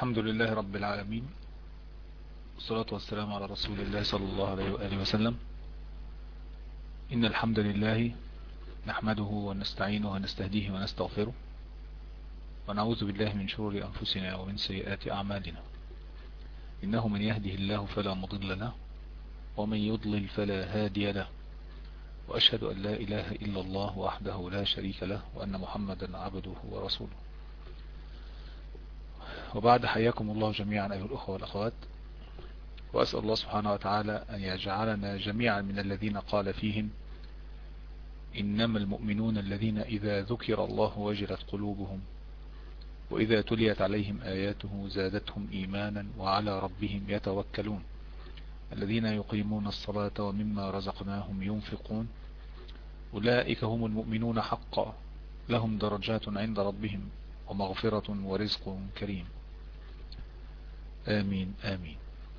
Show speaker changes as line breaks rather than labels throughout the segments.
الحمد لله رب العالمين والصلاة والسلام على رسول الله صلى الله عليه وآله وسلم إن الحمد لله نحمده ونستعينه ونستهديه ونستغفره ونعوذ بالله من شرور أنفسنا ومن سيئات أعمالنا إنه من يهده الله فلا مضل له ومن يضلل فلا هادي له وأشهد أن لا إله إلا الله وحده لا شريك له وأن محمدا عبده ورسوله وبعد حياكم الله جميعا أيها الأخوة والأخوات وأسأل الله سبحانه وتعالى أن يجعلنا جميعا من الذين قال فيهم إنما المؤمنون الذين إذا ذكر الله وجلت قلوبهم وإذا تليت عليهم آياته زادتهم إيمانا وعلى ربهم يتوكلون الذين يقيمون الصلاة ومما رزقناهم ينفقون أولئك هم المؤمنون حقا لهم درجات عند ربهم ومغفرة ورزق كريم آمين آمين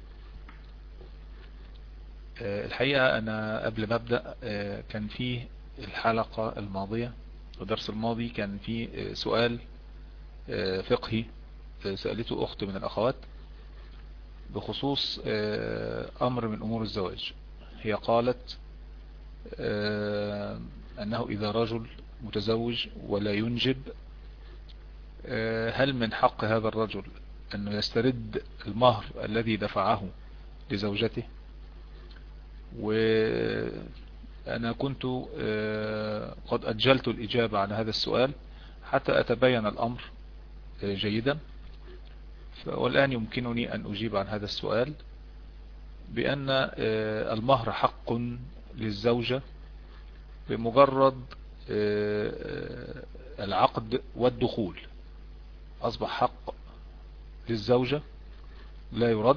الحقيقة أنا قبل ما أبدأ كان فيه الحلقة الماضية الدرس الماضي كان فيه سؤال فقهي سألته أخت من الأخوات بخصوص أمر من أمور الزواج هي قالت أنه إذا رجل متزوج ولا ينجب هل من حق هذا الرجل أنه يسترد المهر الذي دفعه لزوجته وأنا كنت قد أجلت الإجابة عن هذا السؤال حتى أتبين الأمر جيدا والآن يمكنني أن أجيب عن هذا السؤال بأن المهر حق للزوجة بمجرد العقد والدخول أصبح حق للزوجة لا يرد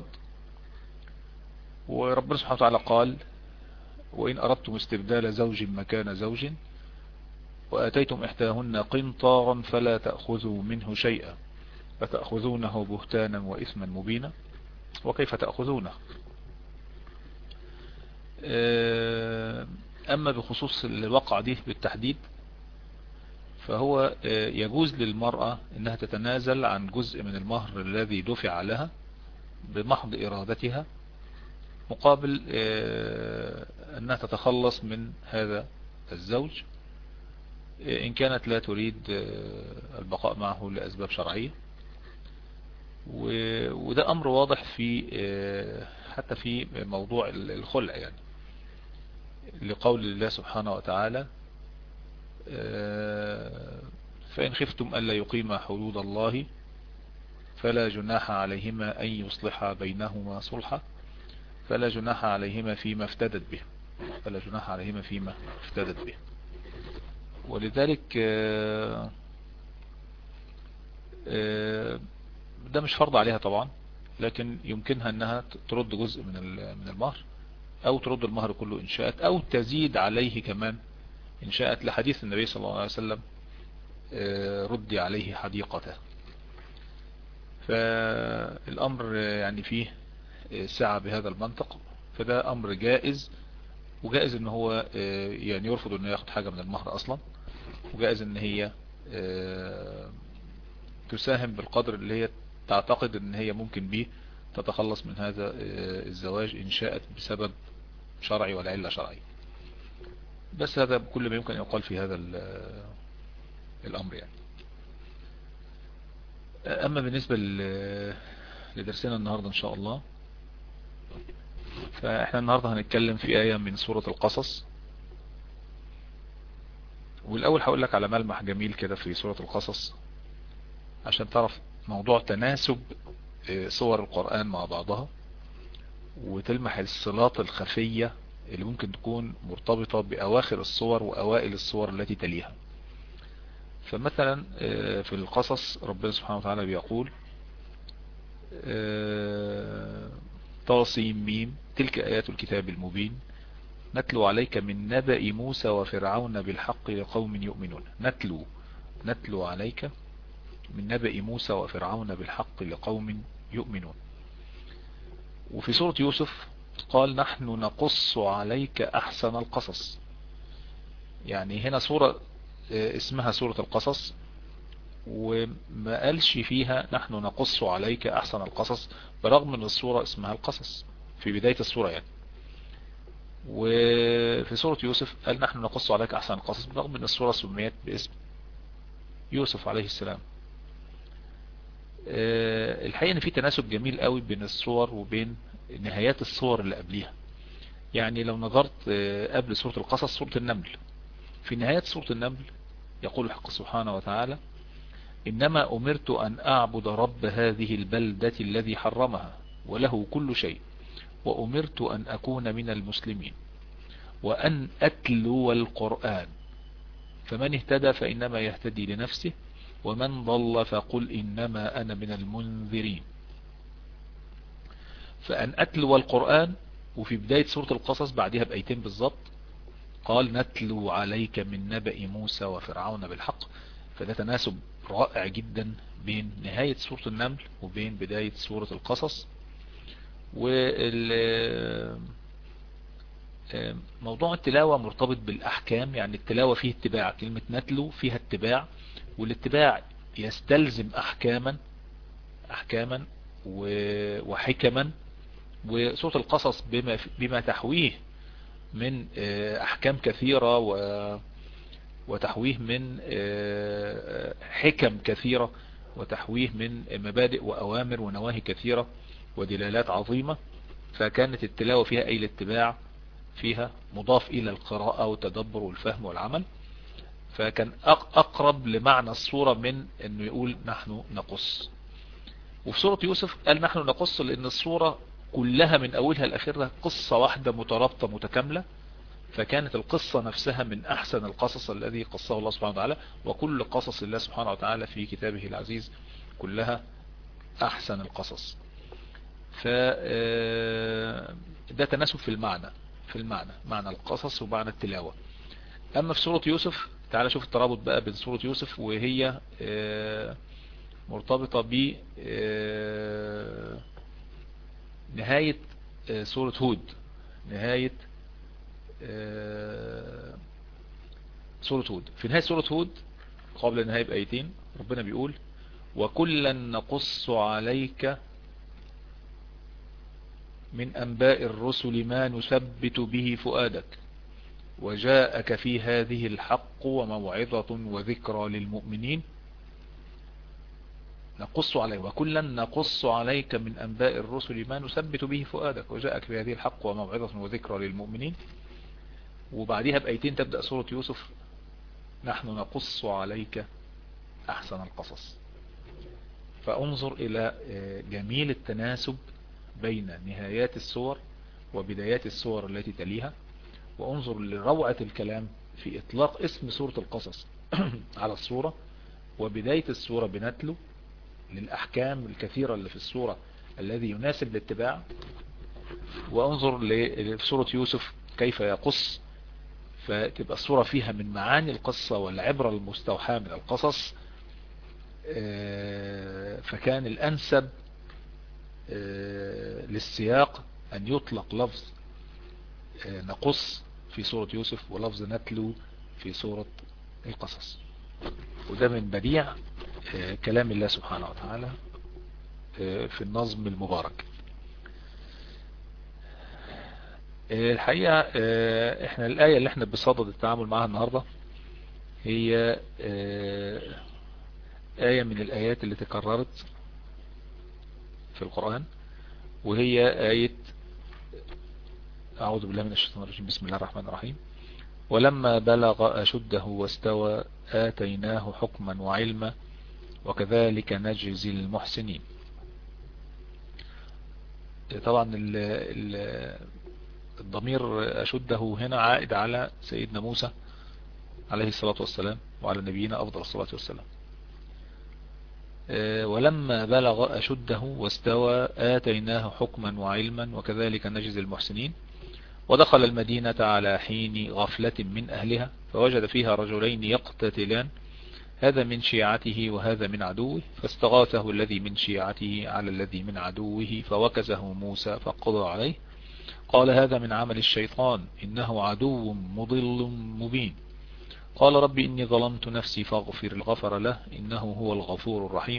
وربنا سبحانه وتعالى قال وإن أردتم استبدال زوج مكان زوج وآتيتم إحداهن قنطارا فلا تأخذوا منه شيئا فتأخذونه بهتانا وإثما مبينا وكيف تأخذونه أما بخصوص الوقع دي بالتحديد فهو يجوز للمرأة انها تتنازل عن جزء من المهر الذي دفع لها بمحض ارادتها مقابل انها تتخلص من هذا الزوج ان كانت لا تريد البقاء معه لاسباب شرعية وده امر واضح في حتى في موضوع الخلع يعني لقول الله سبحانه وتعالى فإن خفتم ألا يقيم حدود الله فلا جناح عليهما أن يصلح بينهما صلحا فلا جناح عليهما فيما افتدت به فلا جناح عليهما فيما افتدت به ولذلك ده مش فرض عليها طبعا لكن يمكنها انها ترد جزء من من المهر او ترد المهر كله ان شاءت او تزيد عليه كمان إن شاءت لحديث النبي صلى الله عليه وسلم ردي عليه حديقته فالأمر يعني فيه سعة بهذا المنطق فده أمر جائز وجائز ان هو يعني يرفض انه ياخد حاجة من المهر اصلا وجائز ان هي تساهم بالقدر اللي هي تعتقد ان هي ممكن به تتخلص من هذا الزواج ان شاءت بسبب شرعي ولا علة شرعي بس هذا كل ما يمكن أن يقال في هذا الأمر يعني أما بالنسبة لدرسنا النهاردة إن شاء الله فإحنا النهاردة هنتكلم في آية من سورة القصص والأول هقول لك على ملمح جميل كده في سورة القصص عشان تعرف موضوع تناسب صور القرآن مع بعضها وتلمح الصلات الخفية اللي ممكن تكون مرتبطة بأواخر الصور وأوائل الصور التي تليها فمثلا في القصص ربنا سبحانه وتعالى بيقول طاسيم ميم تلك آيات الكتاب المبين نتلو عليك من نبأ موسى وفرعون بالحق لقوم يؤمنون نتلو نتلو عليك من نبأ موسى وفرعون بالحق لقوم يؤمنون وفي سورة يوسف قال نحن نقص عليك أحسن القصص يعني هنا سورة اسمها سورة القصص وما قالش فيها نحن نقص عليك احسن القصص برغم ان الصورة اسمها القصص في بداية الصورة يعني وفي سورة يوسف قال نحن نقص عليك احسن القصص برغم ان الصورة سميت باسم يوسف عليه السلام آه، الحقيقة ان في تناسب جميل قوي بين الصور وبين نهايات الصور اللي قبليها يعني لو نظرت آه، قبل سورة القصص سورة النمل في نهاية سورة النمل يقول الحق سبحانه وتعالى إنما أمرت أن أعبد رب هذه البلدة الذي حرمها وله كل شيء وأمرت أن أكون من المسلمين وأن أتلو القرآن فمن اهتدى فإنما يهتدي لنفسه ومن ضل فقل إنما أنا من المنذرين فأن أتلو القرآن وفي بداية سورة القصص بعدها بأيتين بالضبط قال نتلو عليك من نبأ موسى وفرعون بالحق فده تناسب رائع جدا بين نهاية سورة النمل وبين بداية سورة القصص موضوع التلاوة مرتبط بالأحكام يعني التلاوة فيه اتباع كلمة نتلو فيها اتباع والاتباع يستلزم أحكاما أحكاما وحكما وسورة القصص بما, بما تحويه من آه، أحكام كثيرة وتحويه من آه، حكم كثيرة وتحويه من مبادئ وأوامر ونواهي كثيرة ودلالات عظيمة فكانت التلاوة فيها أي الاتباع فيها مضاف إلى القراءة والتدبر والفهم والعمل فكان أقرب لمعنى الصورة من أنه يقول نحن نقص وفي سورة يوسف قال نحن نقص لأن الصورة كلها من أولها لآخرها قصة واحدة مترابطة متكاملة فكانت القصة نفسها من أحسن القصص الذي قصه الله سبحانه وتعالى وكل قصص الله سبحانه وتعالى في كتابه العزيز كلها أحسن القصص ف آه، ده تناسب في المعنى في المعنى معنى القصص ومعنى التلاوة أما في سورة يوسف تعالى شوف الترابط بقى بين سورة يوسف وهي آه، مرتبطة ب آه، نهاية سورة هود نهاية سورة هود في نهاية سورة هود قبل النهاية بآيتين ربنا بيقول وكلا نقص عليك من أنباء الرسل ما نثبت به فؤادك وجاءك في هذه الحق وموعظة وذكرى للمؤمنين نقص عليه وكلا نقص عليك من أنباء الرسل ما نثبت به فؤادك وجاءك في هذه الحق وموعظة وذكرى للمؤمنين وبعدها بأيتين تبدأ سورة يوسف نحن نقص عليك أحسن القصص فانظر إلى آه، جميل التناسب بين نهايات السور وبدايات السور التي تليها وانظر لروعة الكلام في اطلاق اسم سورة القصص على السورة وبداية السورة بنتلو للأحكام الكثيرة اللي في السورة الذي يناسب الاتباع وانظر لسورة يوسف كيف يقص فتبقى الصورة فيها من معاني القصة والعبرة المستوحاة من القصص آه، فكان الأنسب آه، للسياق أن يطلق لفظ آه، نقص في سورة يوسف ولفظ نتلو في سورة القصص وده من بديع كلام الله سبحانه وتعالى في النظم المبارك الحقيقة آه، احنا الآية اللي احنا بصدد التعامل معها النهاردة هي آه، آية من الآيات اللي تكررت في القرآن وهي آية أعوذ بالله من الشيطان الرجيم بسم الله الرحمن الرحيم ولما بلغ أشده واستوى آتيناه حكما وعلما وكذلك نجزي المحسنين طبعا ال ال الضمير أشده هنا عائد على سيدنا موسى عليه الصلاة والسلام وعلى نبينا أفضل الصلاة والسلام آه، ولما بلغ أشده واستوى آتيناه حكما وعلما وكذلك نجزي المحسنين ودخل المدينة على حين غفلة من أهلها فوجد فيها رجلين يقتتلان هذا من شيعته وهذا من عدوه فاستغاثه الذي من شيعته على الذي من عدوه فوكزه موسى فقضى عليه قال هذا من عمل الشيطان إنه عدو مضل مبين قال ربي إني ظلمت نفسي فاغفر غفر له إنه هو الغفور الرحيم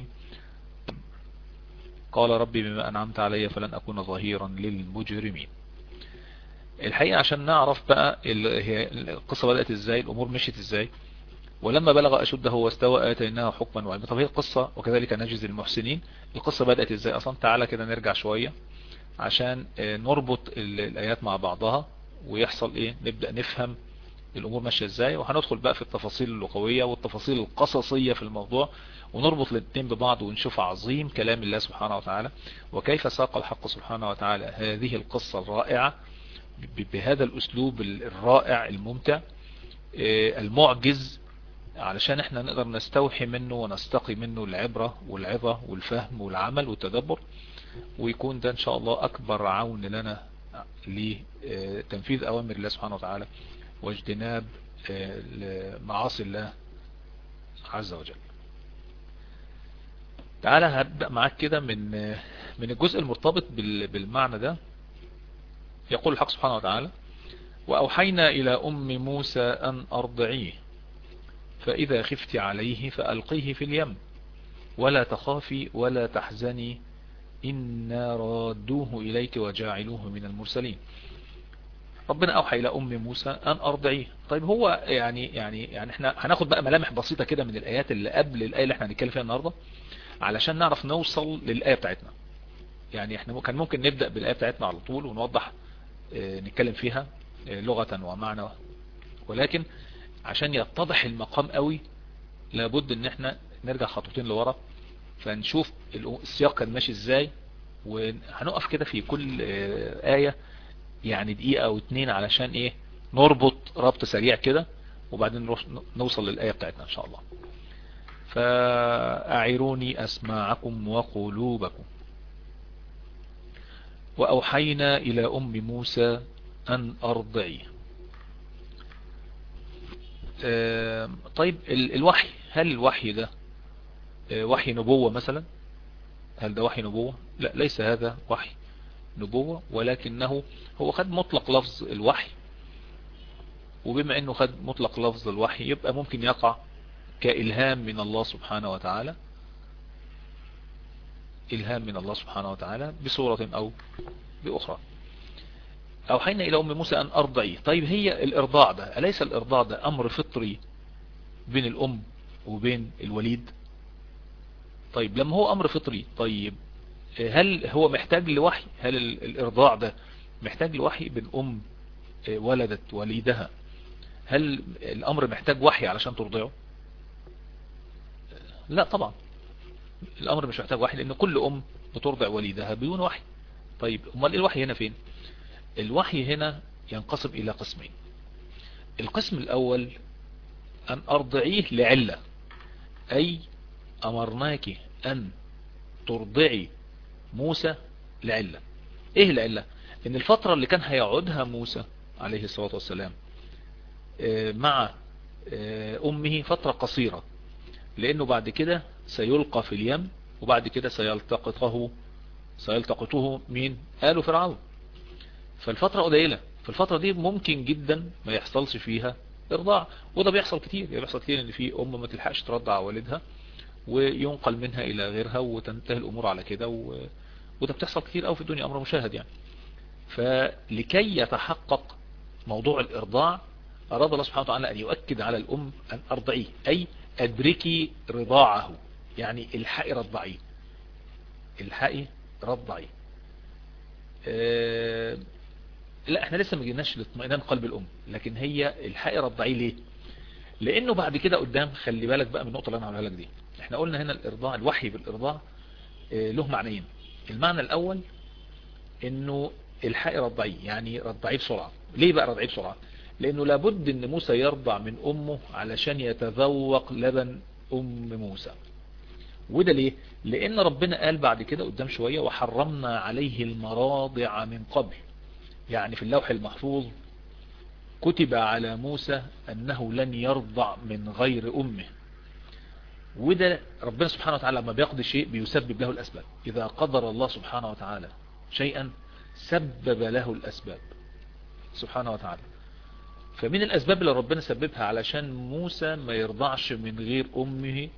قال ربي بما أنعمت علي فلن أكون ظهيرا للمجرمين الحقيقة عشان نعرف بقى القصة بدأت ازاي الأمور مشيت ازاي ولما بلغ أشده واستوى آتيناه حكما وعلما طب هي القصة وكذلك نجزي المحسنين القصة بدأت ازاي أصلا تعالى كده نرجع شوية عشان نربط الآيات مع بعضها ويحصل ايه نبدأ نفهم الأمور ماشية ازاي وهندخل بقى في التفاصيل اللغوية والتفاصيل القصصية في الموضوع ونربط الاثنين ببعض ونشوف عظيم كلام الله سبحانه وتعالى وكيف ساق الحق سبحانه وتعالى هذه القصة الرائعة بهذا الأسلوب الرائع الممتع المعجز علشان احنا نقدر نستوحي منه ونستقي منه العبرة والعظة والفهم والعمل والتدبر ويكون ده ان شاء الله اكبر عون لنا لتنفيذ اوامر الله سبحانه وتعالى واجتناب معاصي الله عز وجل تعالى هبدأ معاك كده من من الجزء المرتبط بالمعنى ده يقول الحق سبحانه وتعالى وأوحينا إلى أم موسى أن أرضعيه فإذا خفت عليه فألقيه في اليم ولا تخافي ولا تحزني إنا رادوه إليك وجاعلوه من المرسلين ربنا أوحى إلى أم موسى أن أرضعيه طيب هو يعني يعني يعني احنا هناخد بقى ملامح بسيطة كده من الآيات اللي قبل الآية اللي احنا هنتكلم فيها النهاردة علشان نعرف نوصل للآية بتاعتنا يعني احنا كان ممكن نبدأ بالآية بتاعتنا على طول ونوضح اه نتكلم فيها اه لغة ومعنى ولكن عشان يتضح المقام قوي لابد ان احنا نرجع خطوتين لورا فنشوف السياق كان ماشي ازاي وهنقف كده في كل اه آية يعني دقيقة او اتنين علشان ايه نربط ربط سريع كده وبعدين نوصل للآية بتاعتنا ان شاء الله فأعروني أسماعكم وقلوبكم وأوحينا إلى أم موسى أن أرضعيه طيب الوحي هل الوحي ده وحي نبوة مثلا هل ده وحي نبوة لا ليس هذا وحي نبوة ولكنه هو خد مطلق لفظ الوحي وبما انه خد مطلق لفظ الوحي يبقى ممكن يقع كإلهام من الله سبحانه وتعالى إلهام من الله سبحانه وتعالى بصورة أو بأخرى أوحينا إلى أم موسى أن أرضعي طيب هي الإرضاع ده أليس الإرضاع ده أمر فطري بين الأم وبين الوليد طيب لما هو أمر فطري طيب هل هو محتاج لوحي هل الإرضاع ده محتاج لوحي بين أم ولدت وليدها هل الأمر محتاج وحي علشان ترضعه لا طبعا الأمر مش محتاج وحي لأن كل أم بترضع وليدها بدون وحي طيب امال ايه الوحي هنا فين الوحي هنا ينقسم إلى قسمين القسم الأول أن أرضعيه لعلة أي أمرناك أن ترضعي موسى لعلة إيه العلة إن الفترة اللي كان هيقعدها موسى عليه الصلاة والسلام مع أمه فترة قصيرة لأنه بعد كده سيلقى في اليم وبعد كده سيلتقطه سيلتقطه مين آل فرعون فالفترة قليلة في الفترة دي ممكن جدا ما يحصلش فيها ارضاع وده بيحصل كتير يعني بيحصل كتير ان في ام ما تلحقش ترضع والدها وينقل منها الى غيرها وتنتهي الامور على كده و... وده بتحصل كتير قوي في الدنيا امر مشاهد يعني فلكي يتحقق موضوع الارضاع اراد الله سبحانه وتعالى ان يؤكد على الام ان ارضعيه اي ادركي رضاعه يعني الحقي رضعيه الحقي رضعيه أه لا احنا لسه ما جيناش لاطمئنان قلب الام لكن هي الحقي رضعيه ليه لانه بعد كده قدام خلي بالك بقى من النقطه اللي انا هقولها لك دي احنا قلنا هنا الارضاع الوحي بالارضاع اه له معنيين المعنى الاول انه الحقي رضعيه يعني رضعيه بسرعه ليه بقى رضعيه بسرعه لانه لابد ان موسى يرضع من امه علشان يتذوق لبن ام موسى وده ليه لان ربنا قال بعد كده قدام شوية وحرمنا عليه المراضع من قبل يعني في اللوح المحفوظ كتب على موسى انه لن يرضع من غير امه وده ربنا سبحانه وتعالى لما بيقضي شيء بيسبب له الاسباب اذا قدر الله سبحانه وتعالى شيئا سبب له الاسباب سبحانه وتعالى فمن الأسباب اللي ربنا سببها علشان موسى ما يرضعش من غير أمه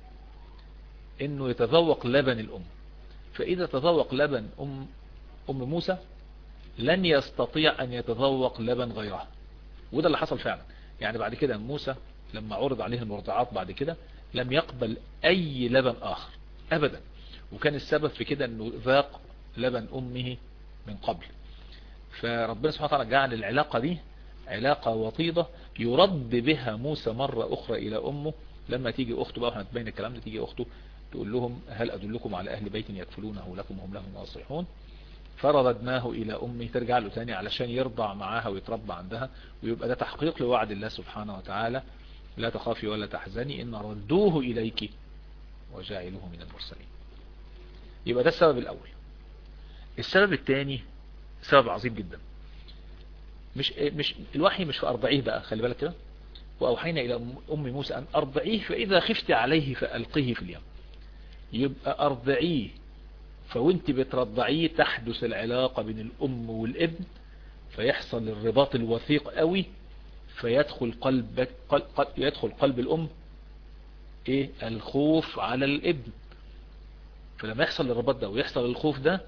إنه يتذوق لبن الأم فإذا تذوق لبن أم, أم موسى لن يستطيع أن يتذوق لبن غيرها وده اللي حصل فعلا يعني بعد كده موسى لما عرض عليه المرضعات بعد كده لم يقبل أي لبن آخر أبدا وكان السبب في كده أنه ذاق لبن أمه من قبل فربنا سبحانه وتعالى جعل العلاقة دي علاقة وطيدة يرد بها موسى مرة أخرى إلى أمه لما تيجي أخته بقى هنتبين الكلام ده تيجي أخته تقول لهم هل أدلكم على أهل بيت يكفلونه لكم وهم لهم ناصحون فرددناه إلى أمه ترجع له تاني علشان يرضع معاها ويتربى عندها ويبقى ده تحقيق لوعد الله سبحانه وتعالى لا تخافي ولا تحزني إن ردوه إليك وجاعلوه من المرسلين يبقى ده السبب الأول السبب الثاني سبب عظيم جدا مش مش الوحي مش في أرضعيه بقى خلي بالك كده وأوحينا إلى أم موسى أن أرضعيه فإذا خفت عليه فألقيه في اليم يبقى أرضعيه فوانت بترضعيه تحدث العلاقة بين الأم والابن فيحصل الرباط الوثيق قوي فيدخل قلبك قلب يدخل قلب الأم ايه الخوف على الابن فلما يحصل الرباط ده ويحصل الخوف ده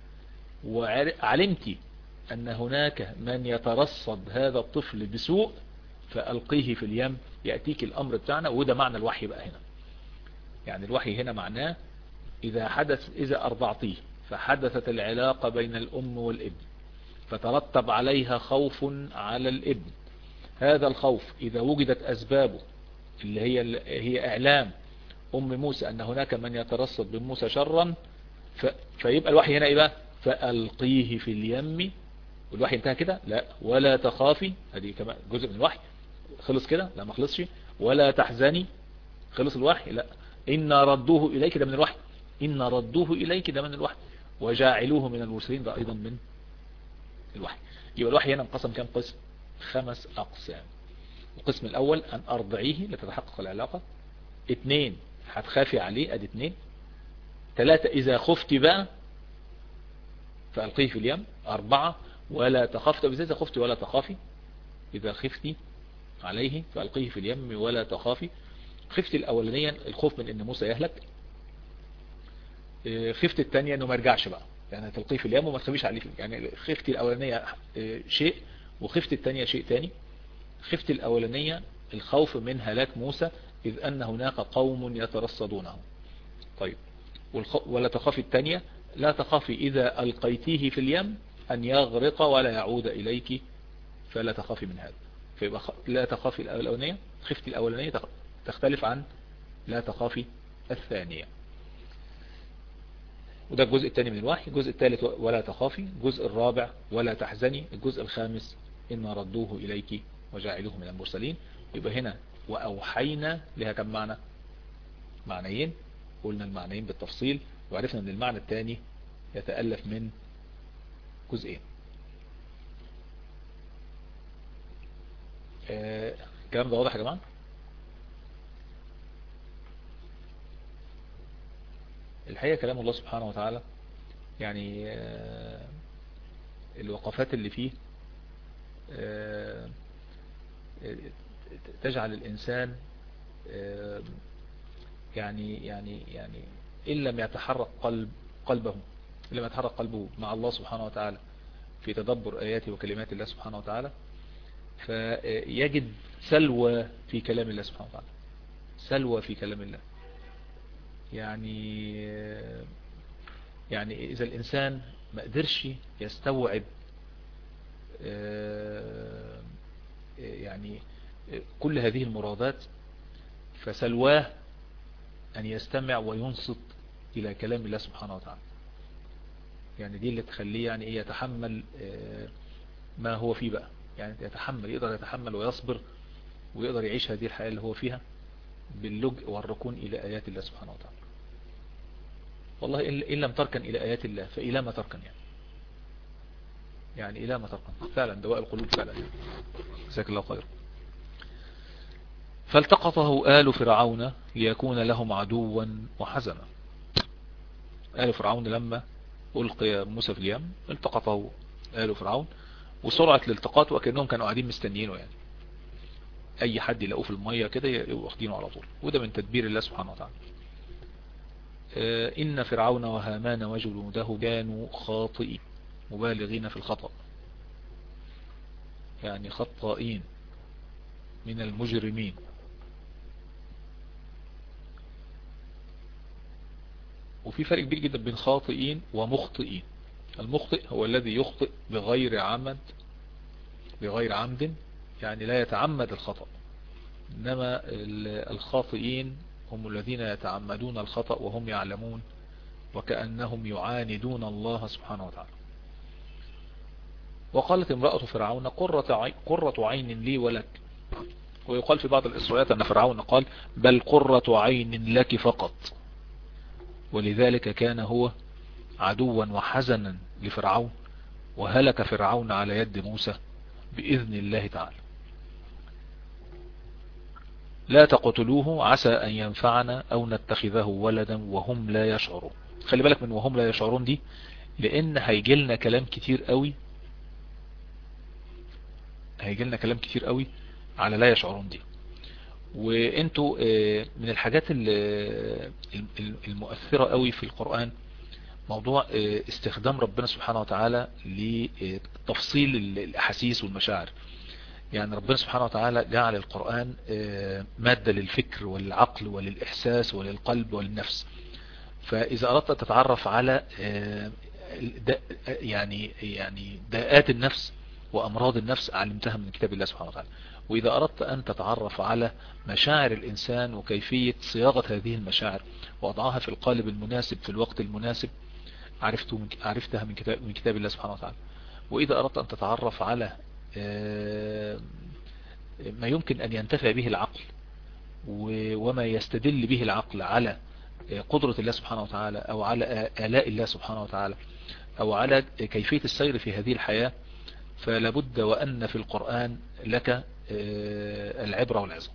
وعلمتي أن هناك من يترصد هذا الطفل بسوء فألقيه في اليم يأتيك الأمر بتاعنا وده معنى الوحي بقى هنا يعني الوحي هنا معناه إذا حدث إذا أرضعتيه فحدثت العلاقة بين الأم والابن فترتب عليها خوف على الابن هذا الخوف إذا وجدت أسبابه اللي هي هي إعلام أم موسى أن هناك من يترصد بموسى شرا فيبقى الوحي هنا إيه بقى فألقيه في اليم والوحي انتهى كده لا ولا تخافي هذه كمان جزء من الوحي خلص كده لا ما خلصش ولا تحزني خلص الوحي لا إن ردوه إليك ده من الوحي إن ردوه إليك ده من الوحي وجاعلوه من المرسلين ده أيضا من الوحي يبقى الوحي هنا انقسم كم قسم خمس أقسام القسم الأول أن أرضعيه لتتحقق العلاقة اثنين هتخافي عليه ادي اثنين ثلاثة إذا خفت بقى فألقيه في اليم أربعة ولا تخافت إذا خفت ولا تخافي إذا خفتي عليه فألقيه في اليم ولا تخافي خفت الأولانية الخوف من أن موسى يهلك خفت الثانية أنه ما يرجعش بقى يعني تلقيه في اليم وما تخافيش عليه يعني خفت الأولانية شيء وخفت الثانية شيء ثاني خفت الأولانية الخوف من هلاك موسى إذ أن هناك قوم يترصدونه طيب ولا تخافي الثانية لا تخافي إذا ألقيتيه في اليم أن يغرق ولا يعود إليك فلا تخافي من هذا فيبقى لا تخافي الأولانية خفتي الأولانية تختلف عن لا تخافي الثانية وده الجزء الثاني من الوحي الجزء الثالث ولا تخافي الجزء الرابع ولا تحزني الجزء الخامس إن ردوه إليك وجعلوه من المرسلين يبقى هنا وأوحينا لها كم معنى معنيين قلنا المعنيين بالتفصيل وعرفنا ان المعنى الثاني يتألف من جزئين آه الكلام ده واضح يا جماعة الحقيقة كلام الله سبحانه وتعالى يعني آه الوقفات اللي فيه آه تجعل الإنسان يعني يعني يعني إن لم يتحرك قلب قلبه إن لم يتحرك قلبه مع الله سبحانه وتعالى في تدبر آيات وكلمات الله سبحانه وتعالى فيجد سلوى في كلام الله سبحانه وتعالى سلوى في كلام الله يعني يعني إذا الإنسان ما قدرش يستوعب يعني كل هذه المرادات فسلواه أن يستمع وينصت إلى كلام الله سبحانه وتعالى يعني دي اللي تخليه يعني إيه يتحمل ما هو فيه بقى يعني يتحمل يقدر يتحمل ويصبر ويقدر يعيش هذه الحياة اللي هو فيها باللجء والركون إلى آيات الله سبحانه وتعالى والله إن لم تركن إلى آيات الله فإلى ما تركن يعني يعني إلى ما تركن فعلا دواء القلوب فعلا جزاك الله خير فالتقطه آل فرعون ليكون لهم عدوا وحزنا آل فرعون لما ألقي موسى في اليم التقطه آل فرعون وسرعة الالتقاط وكأنهم كانوا قاعدين مستنيينه يعني اي حد يلاقوه في المية كده واخدينه على طول وده من تدبير الله سبحانه وتعالى آه، إن فرعون وهامان وجنوده كانوا خاطئين مبالغين في الخطأ يعني خطائين من المجرمين وفي فرق كبير جدا بين خاطئين ومخطئين المخطئ هو الذي يخطئ بغير عمد بغير عمد يعني لا يتعمد الخطأ إنما الخاطئين هم الذين يتعمدون الخطأ وهم يعلمون وكأنهم يعاندون الله سبحانه وتعالى وقالت امرأة فرعون قرة, قرة عين لي ولك ويقال في بعض الإسرائيات أن فرعون قال بل قرة عين لك فقط ولذلك كان هو عدوا وحزنا لفرعون وهلك فرعون على يد موسى بإذن الله تعالى لا تقتلوه عسى أن ينفعنا أو نتخذه ولدا وهم لا يشعرون خلي بالك من وهم لا يشعرون دي لأن هيجي كلام كتير قوي هيجي كلام كتير قوي على لا يشعرون دي وانتوا آه، من الحاجات المؤثرة قوي في القرآن موضوع آه، استخدام ربنا سبحانه وتعالى لتفصيل الأحاسيس والمشاعر يعني ربنا سبحانه وتعالى جعل القرآن آه، مادة للفكر والعقل وللإحساس وللقلب وللنفس فإذا أردت تتعرف على يعني يعني داءات النفس وأمراض النفس علمتها من كتاب الله سبحانه وتعالى وإذا أردت أن تتعرف على مشاعر الإنسان وكيفية صياغة هذه المشاعر ووضعها في القالب المناسب في الوقت المناسب عرفتها من كتاب, من كتاب الله سبحانه وتعالى وإذا أردت أن تتعرف على آه، ما يمكن أن ينتفع به العقل وما يستدل به العقل على قدرة الله سبحانه وتعالى أو على آلاء الله سبحانه وتعالى أو على كيفية السير في هذه الحياة فلابد وأن في القرآن لك آه، العبرة والعظة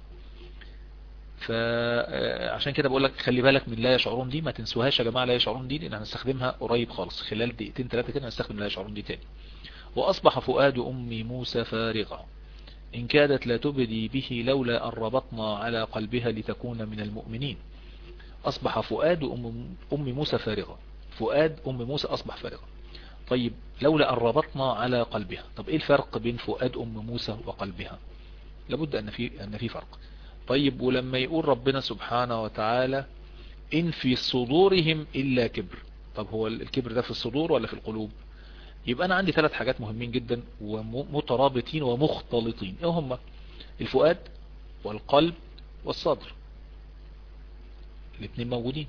فعشان كده بقول لك خلي بالك من لا يشعرون دي ما تنسوهاش يا جماعة لا يشعرون دي لان هنستخدمها قريب خالص خلال دقيقتين ثلاثة كده هنستخدم لا يشعرون دي تاني واصبح فؤاد ام موسى فارغا ان كادت لا تبدي به لولا ان ربطنا على قلبها لتكون من المؤمنين اصبح فؤاد ام, أم موسى فارغا فؤاد ام موسى اصبح فارغا طيب لولا ان ربطنا على قلبها طب ايه الفرق بين فؤاد ام موسى وقلبها لابد ان في ان في فرق طيب ولما يقول ربنا سبحانه وتعالى إن في صدورهم إلا كبر طب هو الكبر ده في الصدور ولا في القلوب يبقى أنا عندي ثلاث حاجات مهمين جدا ومترابطين ومختلطين ايه هم الفؤاد والقلب والصدر الاثنين موجودين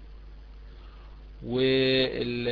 وال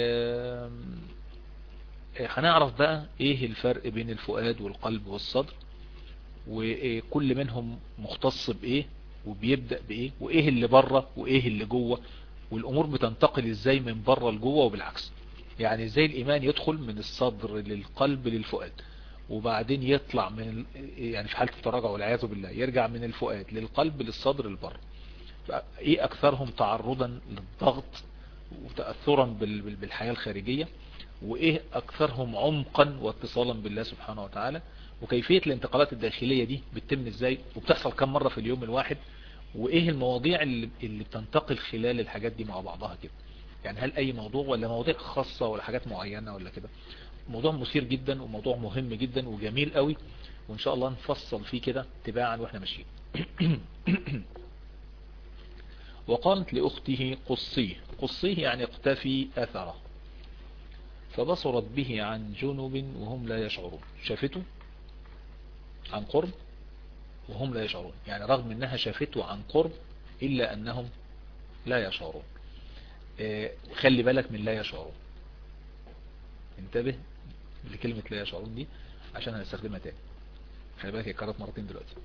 هنعرف بقى ايه الفرق بين الفؤاد والقلب والصدر وكل منهم مختص بايه وبيبدأ بايه وايه اللي بره وايه اللي جوه والامور بتنتقل ازاي من بره لجوه وبالعكس يعني ازاي الايمان يدخل من الصدر للقلب للفؤاد وبعدين يطلع من يعني في حالة التراجع والعياذ بالله يرجع من الفؤاد للقلب للصدر للبر ايه اكثرهم تعرضا للضغط وتأثرا بالحياة الخارجية وايه اكثرهم عمقا واتصالا بالله سبحانه وتعالى وكيفية الانتقالات الداخلية دي بتتم ازاي وبتحصل كم مرة في اليوم الواحد وايه المواضيع اللي, اللي بتنتقل خلال الحاجات دي مع بعضها كده يعني هل اي موضوع ولا مواضيع خاصة ولا حاجات معينة ولا كده موضوع مثير جدا وموضوع مهم جدا وجميل قوي وان شاء الله نفصل فيه كده تباعا واحنا ماشيين وقالت لأخته قصيه قصيه يعني اقتفي أثره فبصرت به عن جنب وهم لا يشعرون شافته عن قرب وهم لا يشعرون يعني رغم انها شافته عن قرب الا انهم لا يشعرون آه، خلي بالك من لا يشعرون انتبه لكلمة لا يشعرون دي عشان هنستخدمها تاني خلي بالك هي كررت مرتين دلوقتي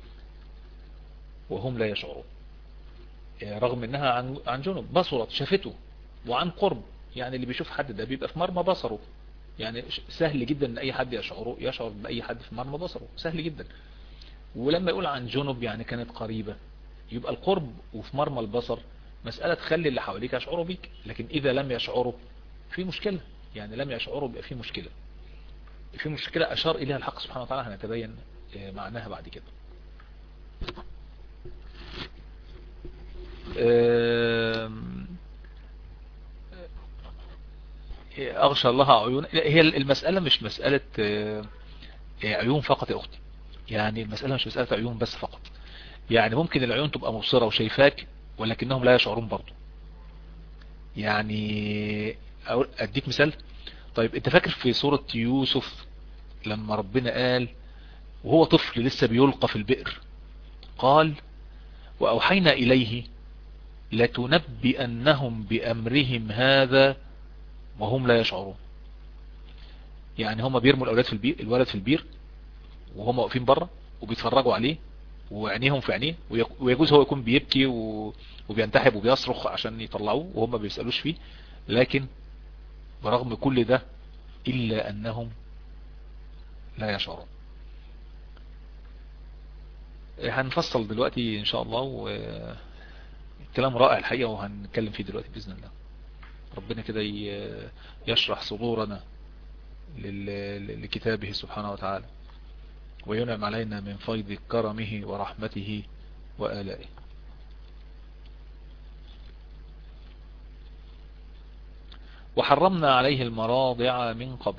وهم لا يشعرون آه، رغم انها عن عن جنب بصرت شافته وعن قرب يعني اللي بيشوف حد ده بيبقى في مرمى بصره يعني سهل جدا ان اي حد يشعره يشعر باي حد في مرمى بصره سهل جدا ولما يقول عن جنب يعني كانت قريبة يبقى القرب وفي مرمى البصر مسألة تخلي اللي حواليك يشعروا بيك لكن اذا لم يشعروا في مشكلة يعني لم يشعروا بيبقى في مشكلة في مشكلة اشار اليها الحق سبحانه وتعالى هنتبين آه، معناها بعد كده أغشى الله عيون هي المسألة مش مسألة عيون فقط يا أختي يعني المسألة مش مسألة عيون بس فقط يعني ممكن العيون تبقى مبصرة وشايفاك ولكنهم لا يشعرون برضو يعني أديك مثال طيب انت فاكر في سورة يوسف لما ربنا قال وهو طفل لسه بيلقى في البئر قال وأوحينا إليه لتنبئنهم بأمرهم هذا وهم لا يشعرون يعني هم بيرموا الأولاد في البير الولد في البير وهم واقفين بره وبيتفرجوا عليه وعينيهم في عينيه ويجوز هو يكون بيبكي وبينتحب وبيصرخ عشان يطلعوه وهم ما بيسألوش فيه لكن برغم كل ده إلا أنهم لا يشعرون هنفصل دلوقتي إن شاء الله والكلام رائع الحقيقة وهنتكلم فيه دلوقتي بإذن الله ربنا كده يشرح صدورنا لكتابه سبحانه وتعالى وينعم علينا من فيض كرمه ورحمته وآلائه وحرمنا عليه المراضع من قبل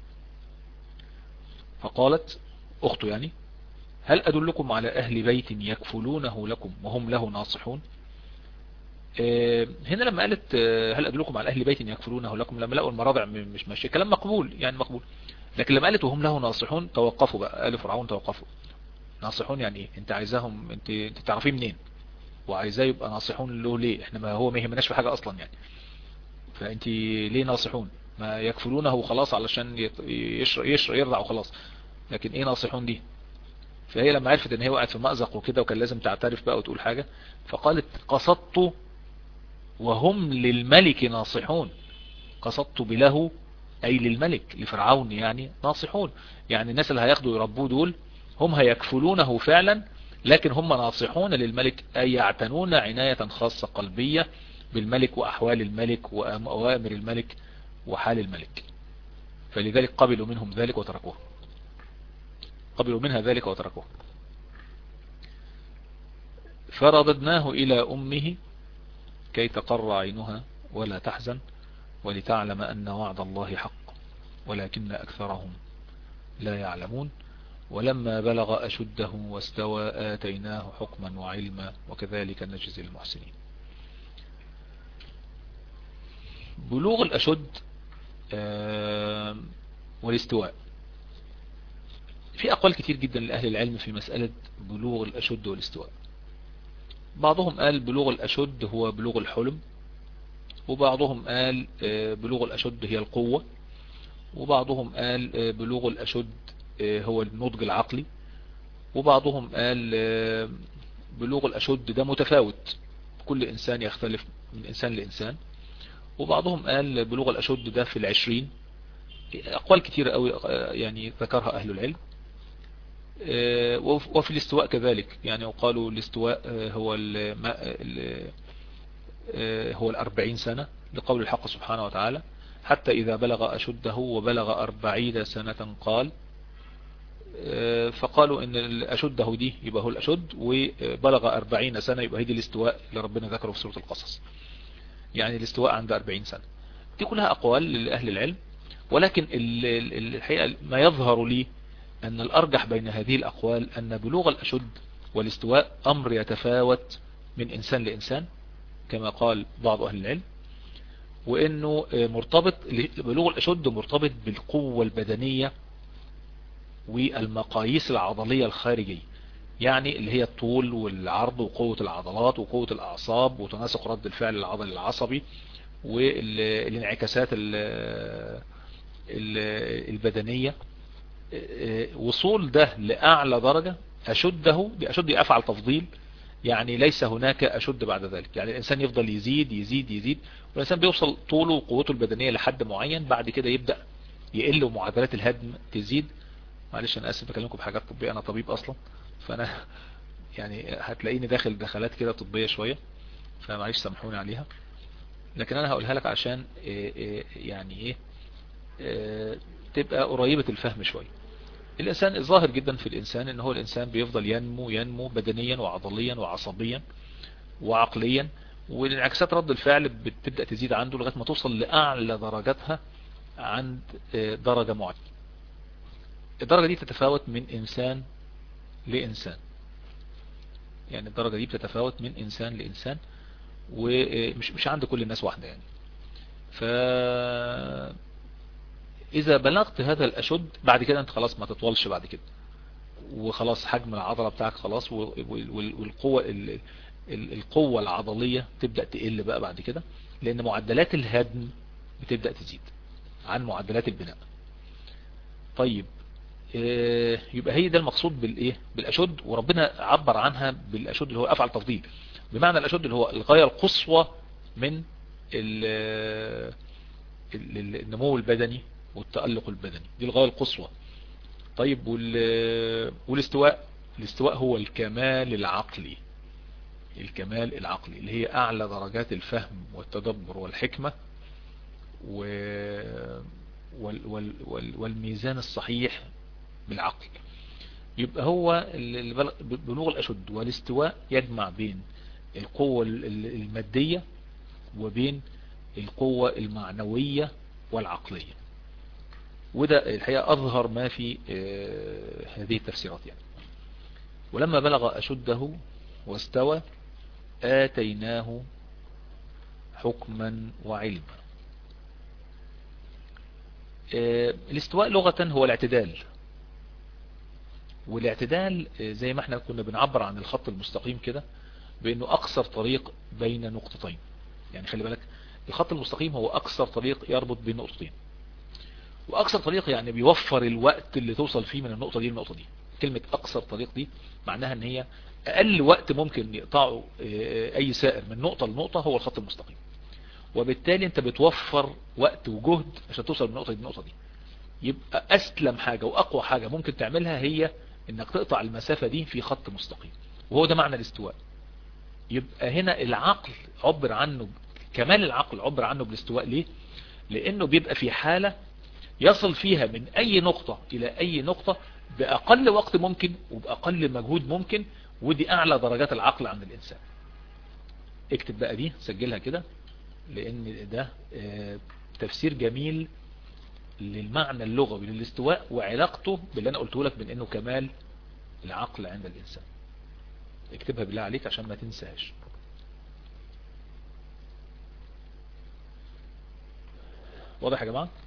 فقالت أخته يعني هل أدلكم على أهل بيت يكفلونه لكم وهم له ناصحون آه، هنا لما قالت آه، هل أدلكم على أهل بيت يكفلونه لكم لما لقوا المراضع مش ماشية كلام مقبول يعني مقبول لكن لما قالت وهم له ناصحون توقفوا بقى قالوا فرعون توقفوا ناصحون يعني ايه انت عايزاهم انت, انت تعرفيه منين وعايزاه يبقى ناصحون له ليه احنا ما هو ما يهمناش في حاجة اصلا يعني فانت ليه ناصحون ما يكفلونه خلاص علشان يشرع, يشرع يرضع وخلاص لكن ايه ناصحون دي فهي لما عرفت ان هي وقعت في مأزق وكده وكان لازم تعترف بقى وتقول حاجة فقالت قصدت وهم للملك ناصحون قصدت بله أي للملك لفرعون يعني ناصحون يعني الناس اللي هياخدوا يربوه دول هم هيكفلونه فعلا لكن هم ناصحون للملك أي يعتنون عناية خاصة قلبية بالملك وأحوال الملك وأوامر الملك وحال الملك فلذلك قبلوا منهم ذلك وتركوه قبلوا منها ذلك وتركوه فرددناه إلى أمه كي تقر عينها ولا تحزن ولتعلم أن وعد الله حق ولكن أكثرهم لا يعلمون ولما بلغ أشده واستوى آتيناه حكما وعلما وكذلك نجزي المحسنين بلوغ الأشد والاستواء في أقوال كتير جدا لأهل العلم في مسألة بلوغ الأشد والاستواء بعضهم قال بلوغ الأشد هو بلوغ الحلم وبعضهم قال آه، بلوغ الأشد هي القوة وبعضهم قال آه، بلوغ الأشد آه، هو النضج العقلي وبعضهم قال بلوغ الأشد ده متفاوت كل إنسان يختلف من إنسان لإنسان وبعضهم قال بلوغ الأشد ده في العشرين أقوال كثيرة قوي يعني ذكرها أهل العلم وفي الاستواء كذلك يعني وقالوا الاستواء هو آه، هو الأربعين سنة لقول الحق سبحانه وتعالى حتى إذا بلغ أشده وبلغ أربعين سنة قال آه، فقالوا ان أشده دي يبقى هو الأشد وبلغ أربعين سنة يبقى هي الاستواء اللي ربنا ذكره في سورة القصص يعني الاستواء عند أربعين سنة دي كلها أقوال لأهل العلم ولكن الحقيقة ما يظهر لي أن الأرجح بين هذه الأقوال أن بلوغ الأشد والاستواء أمر يتفاوت من إنسان لإنسان كما قال بعض أهل العلم وانه مرتبط بلوغ الاشد مرتبط بالقوة البدنية والمقاييس العضلية الخارجية يعني اللي هي الطول والعرض وقوة العضلات وقوة الاعصاب وتناسق رد الفعل العضلي العصبي والانعكاسات البدنية وصول ده لأعلى درجة أشده بأشد أفعل تفضيل يعني ليس هناك أشد بعد ذلك يعني الإنسان يفضل يزيد يزيد يزيد والإنسان بيوصل طوله وقوته البدنية لحد معين بعد كده يبدأ يقل ومعدلات الهدم تزيد معلش أنا آسف بكلمكم بحاجات طبية أنا طبيب أصلا فأنا يعني هتلاقيني داخل دخلات كده طبية شوية فمعلش سامحوني عليها لكن أنا هقولها لك عشان إيه إيه يعني إيه, إيه تبقى قريبة الفهم شوية الإنسان الظاهر جدا في الإنسان إن هو الإنسان بيفضل ينمو ينمو بدنيا وعضليا وعصبيا وعقليا والانعكاسات رد الفعل بتبدأ تزيد عنده لغاية ما توصل لأعلى درجاتها عند درجة معينة الدرجة دي تتفاوت من إنسان لإنسان يعني الدرجة دي بتتفاوت من إنسان لإنسان ومش مش عند كل الناس واحدة يعني ف إذا بلغت هذا الأشد بعد كده أنت خلاص ما تطولش بعد كده وخلاص حجم العضلة بتاعك خلاص والقوة القوة العضلية تبدأ تقل بقى بعد كده لأن معدلات الهدم بتبدأ تزيد عن معدلات البناء طيب آه، يبقى هي ده المقصود بالايه بالاشد وربنا عبر عنها بالاشد اللي هو افعل تفضيل بمعنى الاشد اللي هو الغاية القصوى من النمو البدني والتألق البدني دي الغاية القصوى طيب والاستواء الاستواء هو الكمال العقلي الكمال العقلي اللي هي اعلى درجات الفهم والتدبر والحكمة والميزان الصحيح بالعقل يبقى هو بلوغ الأشد والاستواء يجمع بين القوة المادية وبين القوة المعنوية والعقلية وده الحقيقة أظهر ما في آه، هذه التفسيرات يعني ولما بلغ أشده واستوى آتيناه حكما وعلما آه، الاستواء لغة هو الاعتدال والاعتدال آه، زي ما احنا كنا بنعبر عن الخط المستقيم كده بانه اقصر طريق بين نقطتين يعني خلي بالك الخط المستقيم هو اقصر طريق يربط بين نقطتين واقصر طريق يعني بيوفر الوقت اللي توصل فيه من النقطة دي للنقطة دي كلمة اقصر طريق دي معناها ان هي اقل وقت ممكن يقطعه آه، اي سائر من نقطة لنقطة هو الخط المستقيم وبالتالي انت بتوفر وقت وجهد عشان توصل من النقطة دي للنقطة دي يبقى اسلم حاجة واقوى حاجة ممكن تعملها هي انك تقطع المسافة دي في خط مستقيم وهو ده معنى الاستواء يبقى هنا العقل عبر عنه كمال العقل عبر عنه بالاستواء ليه لانه بيبقى في حالة يصل فيها من اي نقطة الى اي نقطة باقل وقت ممكن وباقل مجهود ممكن ودي اعلى درجات العقل عند الانسان اكتب بقى دي سجلها كده لان ده آه، تفسير جميل للمعنى اللغوي للاستواء وعلاقته باللي انا قلته لك من انه كمال العقل عند الانسان اكتبها بالله عليك عشان ما تنساش واضح يا جماعة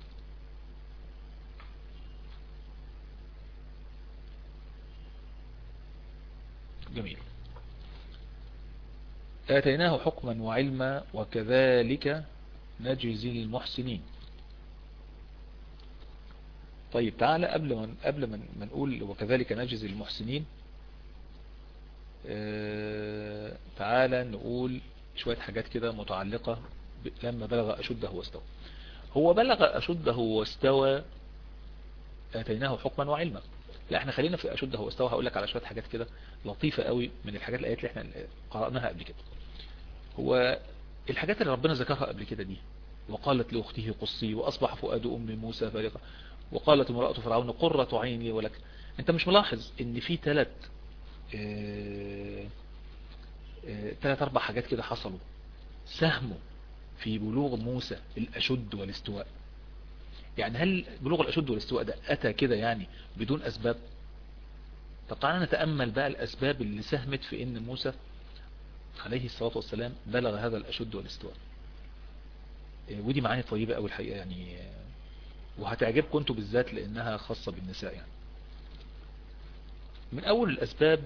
جميل آتيناه حكما وعلما وكذلك نجزي المحسنين طيب تعالى قبل ما قبل ما نقول وكذلك نجزي المحسنين آه، تعالى نقول شوية حاجات كده متعلقة لما بلغ أشده واستوى هو بلغ أشده واستوى آتيناه حكما وعلما لا احنا خلينا في أشده واستوى هقول لك على شوية حاجات كده لطيفة قوي من الحاجات الآيات اللي احنا قرأناها قبل كده هو الحاجات اللي ربنا ذكرها قبل كده دي وقالت لأخته قصي وأصبح فؤاد أم موسى فارغة وقالت امرأة فرعون قرة عين لي ولك انت مش ملاحظ ان في ثلاث ثلاث اربع حاجات كده حصلوا ساهموا في بلوغ موسى الاشد والاستواء يعني هل بلوغ الاشد والاستواء ده اتى كده يعني بدون اسباب طب تعالى نتأمل بقى الاسباب اللي ساهمت في ان موسى عليه الصلاة والسلام بلغ هذا الاشد والاستواء ودي معاني طيبة قوي الحقيقة يعني وهتعجبكم انتوا بالذات لانها خاصة بالنساء يعني من اول الاسباب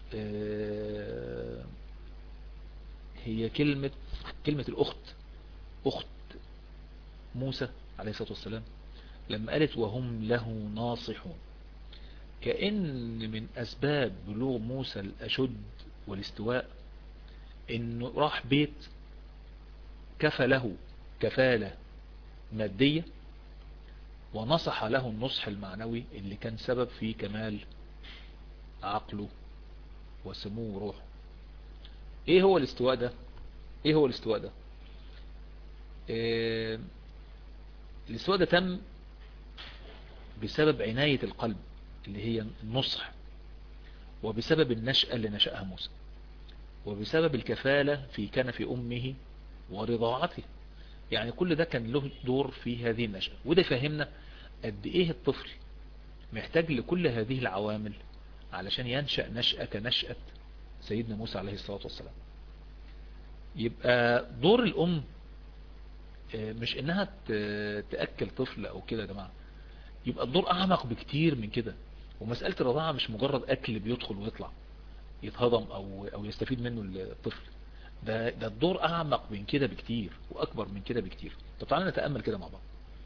آه، هي كلمة كلمة الاخت اخت موسى عليه الصلاة والسلام لما قالت وهم له ناصحون كأن من اسباب بلوغ موسى الاشد والاستواء انه راح بيت كفى له كفالة مادية ونصح له النصح المعنوي اللي كان سبب في كمال عقله وسمو روحه ايه هو الاستواء ده ايه هو الاستواء ده إيه الاستواء ده تم بسبب عناية القلب اللي هي النصح وبسبب النشأة اللي نشأها موسى وبسبب الكفالة في كنف أمه ورضاعته يعني كل ده كان له دور في هذه النشأة وده فهمنا قد ايه الطفل محتاج لكل هذه العوامل علشان ينشأ نشأة كنشأة سيدنا موسى عليه الصلاة والسلام يبقى دور الأم آه، مش انها تأكل طفل او كده يا جماعة يبقى الدور اعمق بكتير من كده ومسألة الرضاعة مش مجرد اكل بيدخل ويطلع يتهضم او او يستفيد منه الطفل ده ده الدور اعمق من كده بكتير واكبر من كده بكتير طب تعالى نتأمل كده مع بعض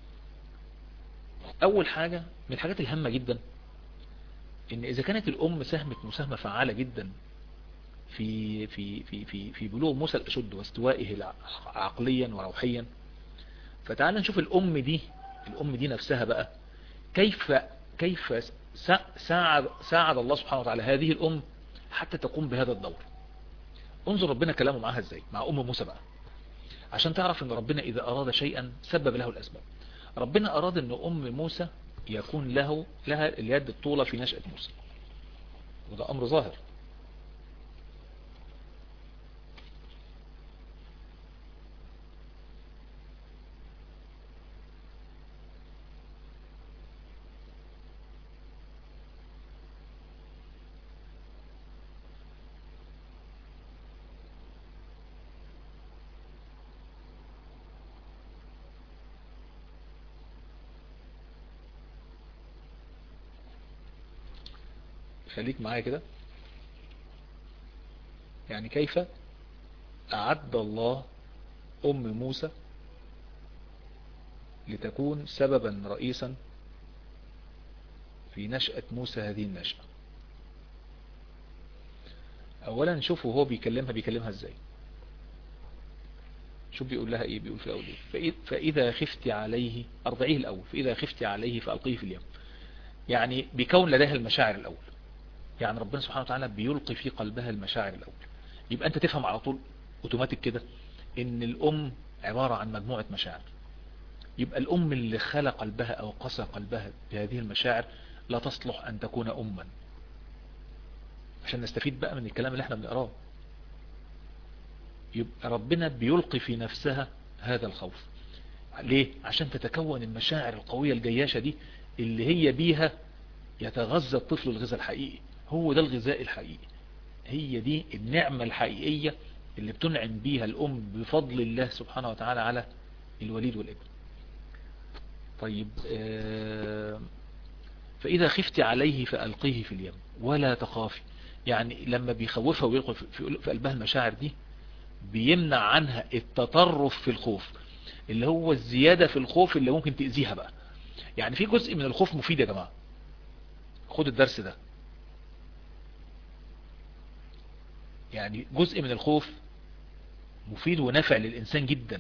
اول حاجة من الحاجات الهامة جدا ان اذا كانت الام ساهمت مساهمة فعالة جدا في في في في في بلوغ موسى الاشد واستوائه عقليا وروحيا فتعال نشوف الام دي الام دي نفسها بقى كيف كيف ساعد ساعد الله سبحانه وتعالى هذه الام حتى تقوم بهذا الدور انظر ربنا كلامه معاها ازاي مع ام موسى بقى عشان تعرف ان ربنا اذا اراد شيئا سبب له الاسباب ربنا اراد ان ام موسى يكون له لها اليد الطولة في نشأة موسى وده امر ظاهر خليك معايا كده يعني كيف أعد الله أم موسى لتكون سببا رئيسا في نشأة موسى هذه النشأة اولا شوفوا هو بيكلمها بيكلمها ازاي شوف بيقول لها ايه بيقول في الاول ايه فاذا خفت عليه ارضعيه الاول فاذا خفت عليه فالقيه في اليم يعني بيكون لديها المشاعر الاول يعني ربنا سبحانه وتعالى بيلقي في قلبها المشاعر الأول يبقى أنت تفهم على طول اوتوماتيك كده ان الأم عبارة عن مجموعة مشاعر يبقى الأم اللي خلق قلبها أو قسى قلبها بهذه المشاعر لا تصلح أن تكون أما عشان نستفيد بقى من الكلام اللي احنا بنقراه يبقى ربنا بيلقي في نفسها هذا الخوف ليه؟ عشان تتكون المشاعر القوية الجياشة دي اللي هي بيها يتغذى الطفل الغذاء الحقيقي هو ده الغذاء الحقيقي هي دي النعمة الحقيقية اللي بتنعم بيها الأم بفضل الله سبحانه وتعالى على الوليد والابن طيب آه، فإذا خفت عليه فألقيه في اليم ولا تخافي يعني لما بيخوفها ويلقي في قلبها المشاعر دي بيمنع عنها التطرف في الخوف اللي هو الزيادة في الخوف اللي ممكن تأذيها بقى يعني في جزء من الخوف مفيد يا جماعة خد الدرس ده يعني جزء من الخوف مفيد ونافع للإنسان جدا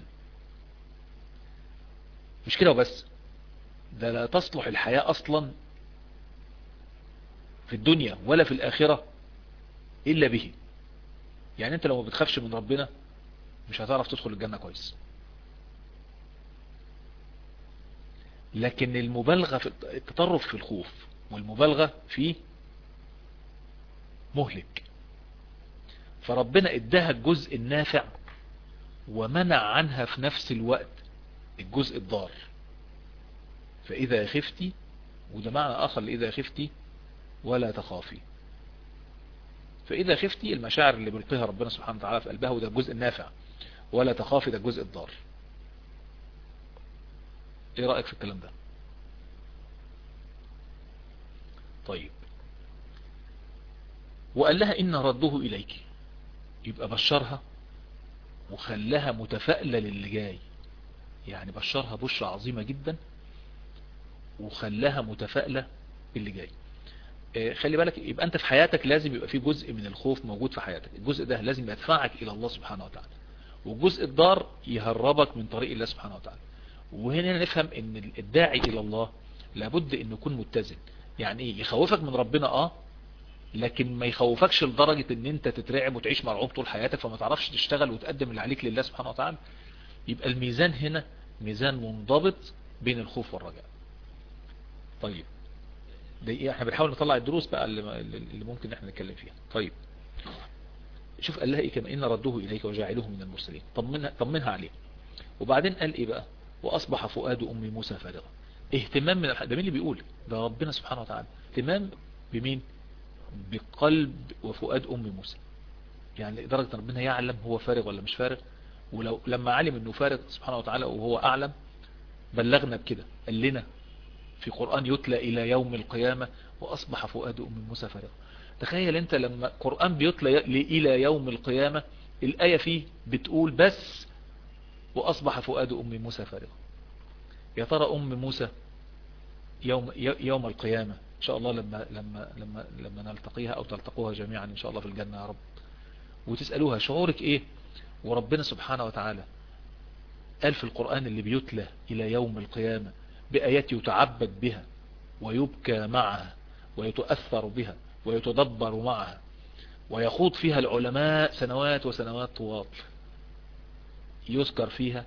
مش كده وبس ده لا تصلح الحياة أصلا في الدنيا ولا في الآخرة إلا به يعني أنت لو ما بتخافش من ربنا مش هتعرف تدخل الجنة كويس لكن المبالغة في التطرف في الخوف والمبالغة في مهلك فربنا اداها الجزء النافع ومنع عنها في نفس الوقت الجزء الضار فإذا خفتي وده معنى آخر لإذا خفتي ولا تخافي فإذا خفتي المشاعر اللي بيلقيها ربنا سبحانه وتعالى في قلبها وده الجزء النافع ولا تخافي ده الجزء الضار ايه رأيك في الكلام ده طيب وقال لها إن رده إليك يبقى بشرها وخلاها متفائلة للي جاي يعني بشرها بشرة عظيمة جدا وخلاها متفائلة باللي جاي آه، خلي بالك يبقى انت في حياتك لازم يبقى في جزء من الخوف موجود في حياتك الجزء ده لازم يدفعك الى الله سبحانه وتعالى والجزء الضار يهربك من طريق الله سبحانه وتعالى وهنا نفهم ان الداعي الى الله لابد انه يكون متزن يعني ايه يخوفك من ربنا اه لكن ما يخوفكش لدرجة ان انت تترعب وتعيش مرعوب طول حياتك فما تعرفش تشتغل وتقدم اللي عليك لله سبحانه وتعالى يبقى الميزان هنا ميزان منضبط بين الخوف والرجاء طيب ده ايه احنا بنحاول نطلع الدروس بقى اللي, اللي ممكن احنا نتكلم فيها طيب شوف قال لها ايه كما ان ردوه اليك وجاعلوه من المرسلين طمنها, طمنها عليه وبعدين قال ايه بقى واصبح فؤاد ام موسى فارغا اهتمام من ده مين اللي بيقول ده ربنا سبحانه وتعالى اهتمام بمين بقلب وفؤاد ام موسى يعني لدرجة ربنا يعلم هو فارغ ولا مش فارغ ولو لما علم انه فارغ سبحانه وتعالى وهو اعلم بلغنا بكده قال لنا في قرآن يتلى الى يوم القيامة واصبح فؤاد ام موسى فارغا تخيل انت لما قرآن بيتلى الى يوم القيامة الآية فيه بتقول بس واصبح فؤاد ام موسى فارغا يا ترى ام موسى يوم يوم القيامة ان شاء الله لما لما لما لما نلتقيها او تلتقوها جميعا ان شاء الله في الجنة يا رب وتسألوها شعورك ايه وربنا سبحانه وتعالى قال في القرآن اللي بيتلى إلى يوم القيامة بآيات يتعبد بها ويبكى معها ويتأثر بها ويتدبر معها ويخوض فيها العلماء سنوات وسنوات طوال يذكر فيها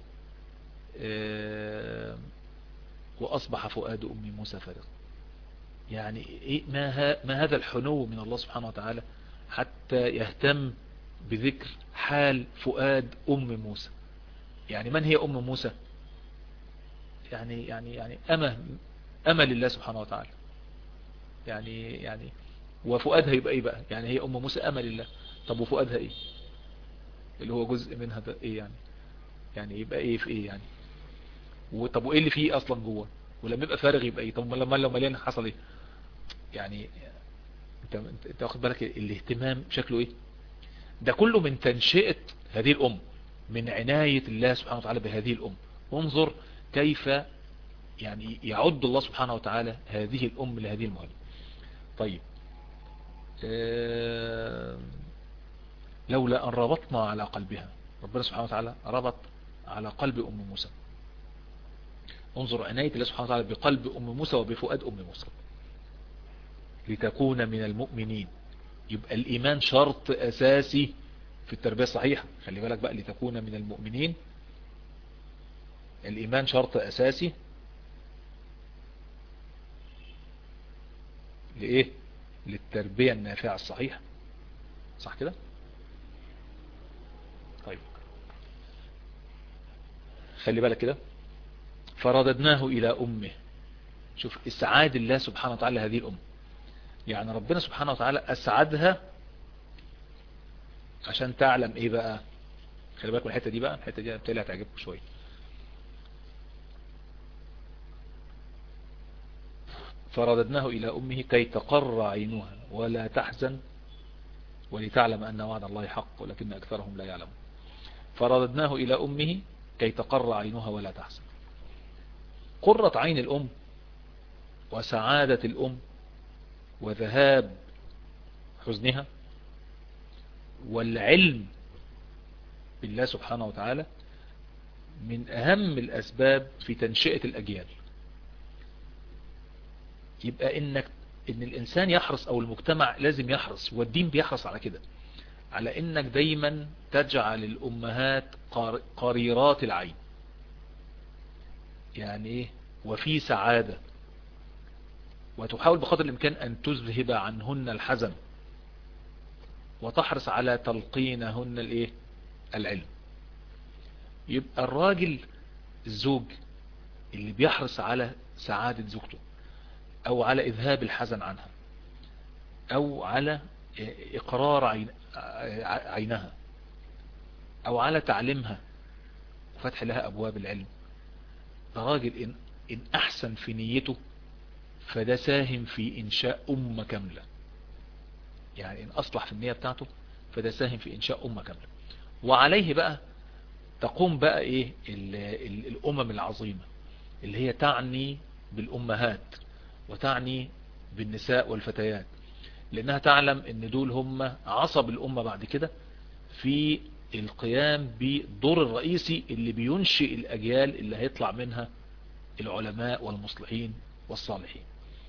وأصبح فؤاد أم موسى فارغ يعني إيه ما, ما هذا الحنو من الله سبحانه وتعالى حتى يهتم بذكر حال فؤاد أم موسى يعني من هي أم موسى يعني يعني يعني أمة أمة لله سبحانه وتعالى يعني يعني وفؤادها يبقى ايه بقى يعني هي ام موسى امل لله طب وفؤادها ايه اللي هو جزء منها ده ايه يعني يعني يبقى ايه في ايه يعني وطب وايه اللي فيه اصلا جوه ولما يبقى فارغ يبقى ايه طب لما لو مليان حصل ايه يعني انت انت واخد بالك الاهتمام شكله ايه ده كله من تنشئة هذه الام من عناية الله سبحانه وتعالى بهذه الام انظر كيف يعني يعد الله سبحانه وتعالى هذه الام لهذه المهمة طيب لولا أن ربطنا على قلبها ربنا سبحانه وتعالى ربط على قلب أم موسى انظر عناية الله سبحانه وتعالى بقلب أم موسى وبفؤاد أم موسى لتكون من المؤمنين يبقى الإيمان شرط أساسي في التربية الصحيحة خلي بالك بقى لتكون من المؤمنين الإيمان شرط أساسي لإيه للتربية النافعة الصحيحة صح كده طيب خلي بالك كده فرددناه إلى أمه شوف إسعاد الله سبحانه وتعالى هذه الأم يعني ربنا سبحانه وتعالى أسعدها عشان تعلم إيه بقى خلي بالك من الحتة دي بقى الحتة دي بتالي هتعجبكم شوية فرددناه إلى أمه كي تقر عينها ولا تحزن ولتعلم أن وعد الله حق ولكن أكثرهم لا يعلمون فرددناه إلى أمه كي تقر عينها ولا تحزن قرة عين الأم وسعادة الأم وذهاب حزنها والعلم بالله سبحانه وتعالى من أهم الأسباب في تنشئة الأجيال يبقى إنك إن الإنسان يحرص أو المجتمع لازم يحرص والدين بيحرص على كده على إنك دايما تجعل الأمهات قريرات العين يعني إيه وفي سعادة وتحاول بقدر الإمكان أن تذهب عنهن الحزن وتحرص على تلقينهن الايه العلم يبقى الراجل الزوج اللي بيحرص على سعادة زوجته او على اذهاب الحزن عنها او على اقرار عين عينها او على تعليمها وفتح لها ابواب العلم ده راجل إن, ان احسن في نيته فده ساهم في انشاء امة كاملة يعني ان اصلح في النية بتاعته فده ساهم في انشاء امة كاملة وعليه بقى تقوم بقى ايه ال ال الامم العظيمة اللي هي تعني بالامهات وتعني بالنساء والفتيات لانها تعلم ان دول هم عصب الامة بعد كده في القيام بالدور الرئيسي اللي بينشئ الاجيال اللي هيطلع منها العلماء والمصلحين والصالحين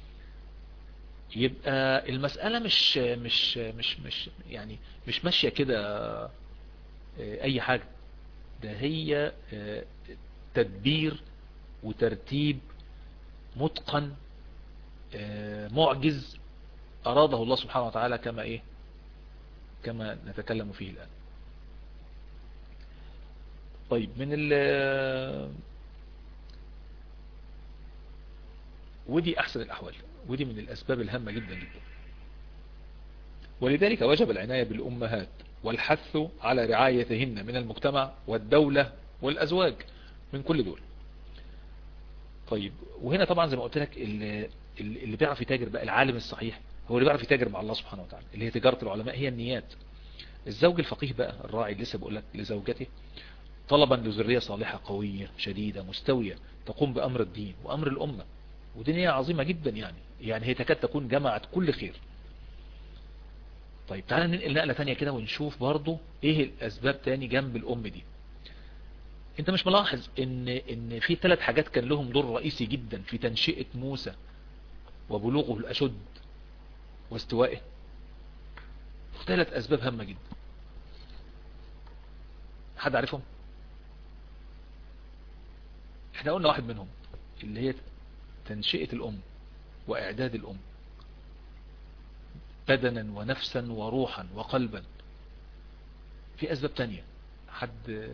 يبقى المسألة مش مش مش مش يعني مش ماشية كده اي حاجة ده هي تدبير وترتيب متقن معجز أراده الله سبحانه وتعالى كما إيه كما نتكلم فيه الآن طيب من ال ودي أحسن الأحوال ودي من الأسباب الهامة جدا جدا ولذلك وجب العناية بالأمهات والحث على رعايتهن من المجتمع والدولة والأزواج من كل دول طيب وهنا طبعا زي ما قلت لك اللي, اللي بيعرف يتاجر بقى العالم الصحيح هو اللي بيعرف يتاجر مع الله سبحانه وتعالى اللي هي تجارة العلماء هي النيات الزوج الفقيه بقى الراعي لسه بقول لك لزوجته طلبا لذرية صالحة قوية شديدة مستوية تقوم بأمر الدين وأمر الأمة ودي نية عظيمة جدا يعني يعني هي تكاد تكون جمعت كل خير طيب تعالى ننقل نقلة تانية كده ونشوف برضو ايه الاسباب تاني جنب الام دي انت مش ملاحظ ان ان في ثلاث حاجات كان لهم دور رئيسي جدا في تنشئة موسى وبلوغه الاشد واستوائه ثلاث اسباب هامة جدا حد عارفهم احنا قلنا واحد منهم اللي هي تنشئة الام واعداد الام بدنا ونفسا وروحا وقلبا في اسباب تانية حد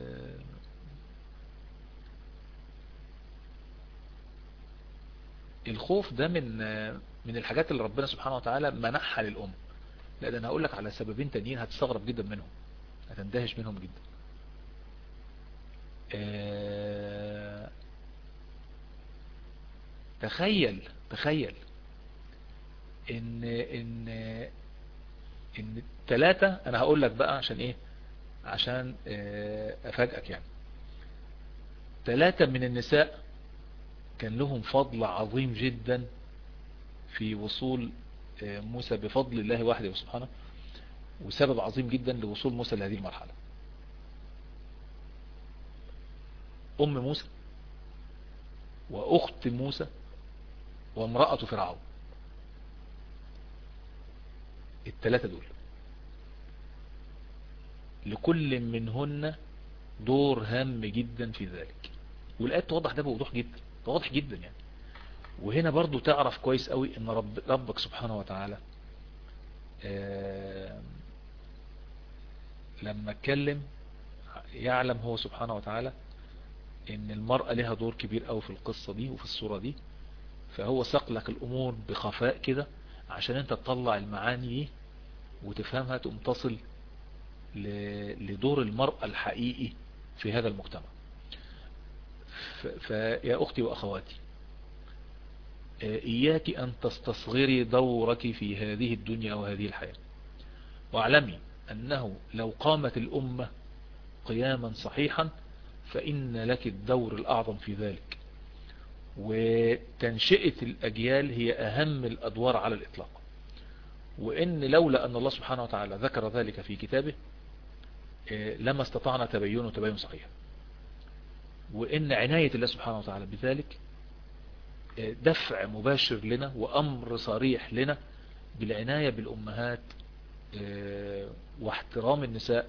الخوف ده من من الحاجات اللي ربنا سبحانه وتعالى منحها للأم لأن أنا هقول لك على سببين تانيين هتستغرب جدا منهم هتندهش منهم جدا اه تخيل تخيل ان ان ان ثلاثة انا هقول لك بقى عشان ايه عشان اه افاجئك يعني ثلاثة من النساء كان لهم فضل عظيم جدا في وصول اه موسى بفضل الله وحده سبحانه وسبب عظيم جدا لوصول موسى لهذه المرحلة ام موسى واخت موسى وامرأة فرعون الثلاثة دول لكل منهن دور هام جدا في ذلك والآيات توضح ده بوضوح جدا واضح جدا يعني وهنا برضو تعرف كويس قوي ان رب ربك سبحانه وتعالى لما اتكلم يعلم هو سبحانه وتعالى ان المرأة لها دور كبير قوي في القصة دي وفي الصورة دي فهو ساق لك الامور بخفاء كده عشان انت تطلع المعاني دي وتفهمها تقوم تصل لدور المرأة الحقيقي في هذا المجتمع فيا أختي وأخواتي إياك أن تستصغري دورك في هذه الدنيا وهذه الحياة واعلمي أنه لو قامت الأمة قياما صحيحا فإن لك الدور الأعظم في ذلك وتنشئة الأجيال هي أهم الأدوار على الإطلاق وإن لولا أن الله سبحانه وتعالى ذكر ذلك في كتابه لما استطعنا تبينه تبين صحيح وإن عناية الله سبحانه وتعالى بذلك دفع مباشر لنا وأمر صريح لنا بالعناية بالأمهات واحترام النساء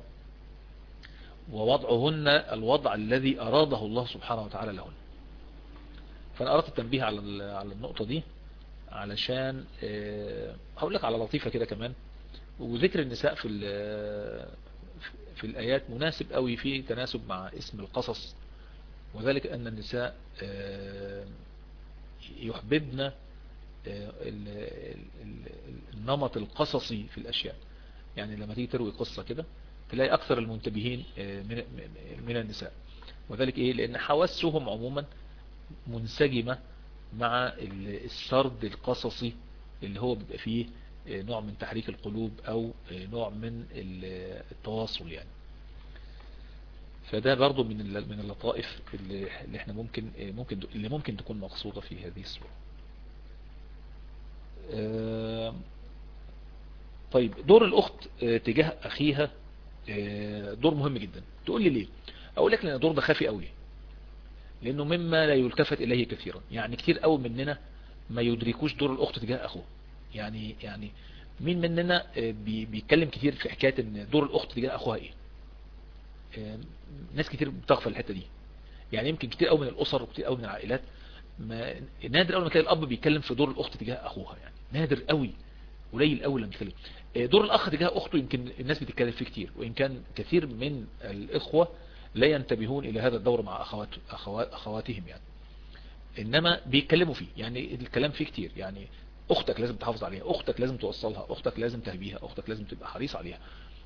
ووضعهن الوضع الذي أراده الله سبحانه وتعالى لهن فأنا أردت التنبيه على على النقطة دي علشان هقول لك على لطيفة كده كمان وذكر النساء في في الآيات مناسب قوي في تناسب مع اسم القصص وذلك أن النساء يحببن النمط القصصي في الأشياء يعني لما تيجي تروي قصة كده تلاقي أكثر المنتبهين من النساء وذلك إيه لأن حواسهم عموما منسجمة مع السرد القصصي اللي هو بيبقى فيه نوع من تحريك القلوب او نوع من التواصل يعني فده برضو من من اللطائف اللي احنا ممكن ممكن اللي ممكن تكون مقصودة في هذه الصورة طيب دور الاخت تجاه اخيها دور مهم جدا تقول لي ليه اقول لك لان الدور ده خافي قوي لانه مما لا يلتفت اليه كثيرا يعني كتير قوي مننا ما يدركوش دور الاخت تجاه اخوه يعني يعني مين مننا بيتكلم كتير في حكاية ان دور الاخت تجاه اخوها ايه ناس كتير بتغفل الحتة دي يعني يمكن كتير قوي من الاسر وكتير قوي من العائلات ما نادر قوي ما تلاقي الاب بيتكلم في دور الاخت تجاه اخوها يعني نادر قوي قليل قوي لما يتكلم دور الاخ تجاه اخته يمكن الناس بتتكلم فيه كتير وان كان كثير من الاخوة لا ينتبهون الى هذا الدور مع اخوات أخوات اخواتهم يعني انما بيتكلموا فيه يعني الكلام فيه كتير يعني اختك لازم تحافظ عليها اختك لازم توصلها اختك لازم تهبيها اختك لازم تبقى حريص عليها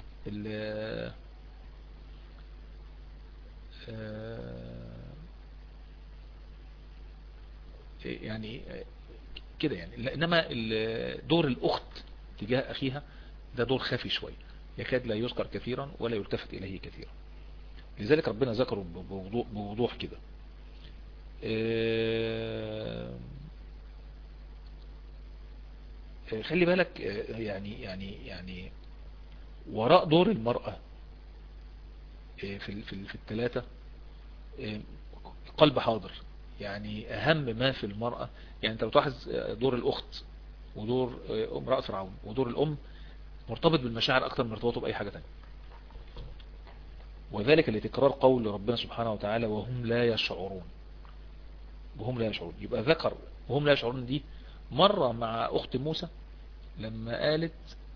يعني كده يعني انما دور الاخت تجاه اخيها ده دور خفي شوي يكاد لا يذكر كثيرا ولا يلتفت اليه كثيرا لذلك ربنا ذكره بوضوح كده خلي بالك يعني يعني يعني وراء دور المرأة في في في الثلاثة قلب حاضر يعني اهم ما في المرأة يعني انت بتلاحظ دور الاخت ودور امرأة فرعون ودور الام مرتبط بالمشاعر اكتر من ارتباطه باي حاجة تانية وذلك لتكرار قول ربنا سبحانه وتعالى وهم لا يشعرون وهم لا يشعرون يبقى ذكر وهم لا يشعرون دي مرة مع اخت موسى لما قالت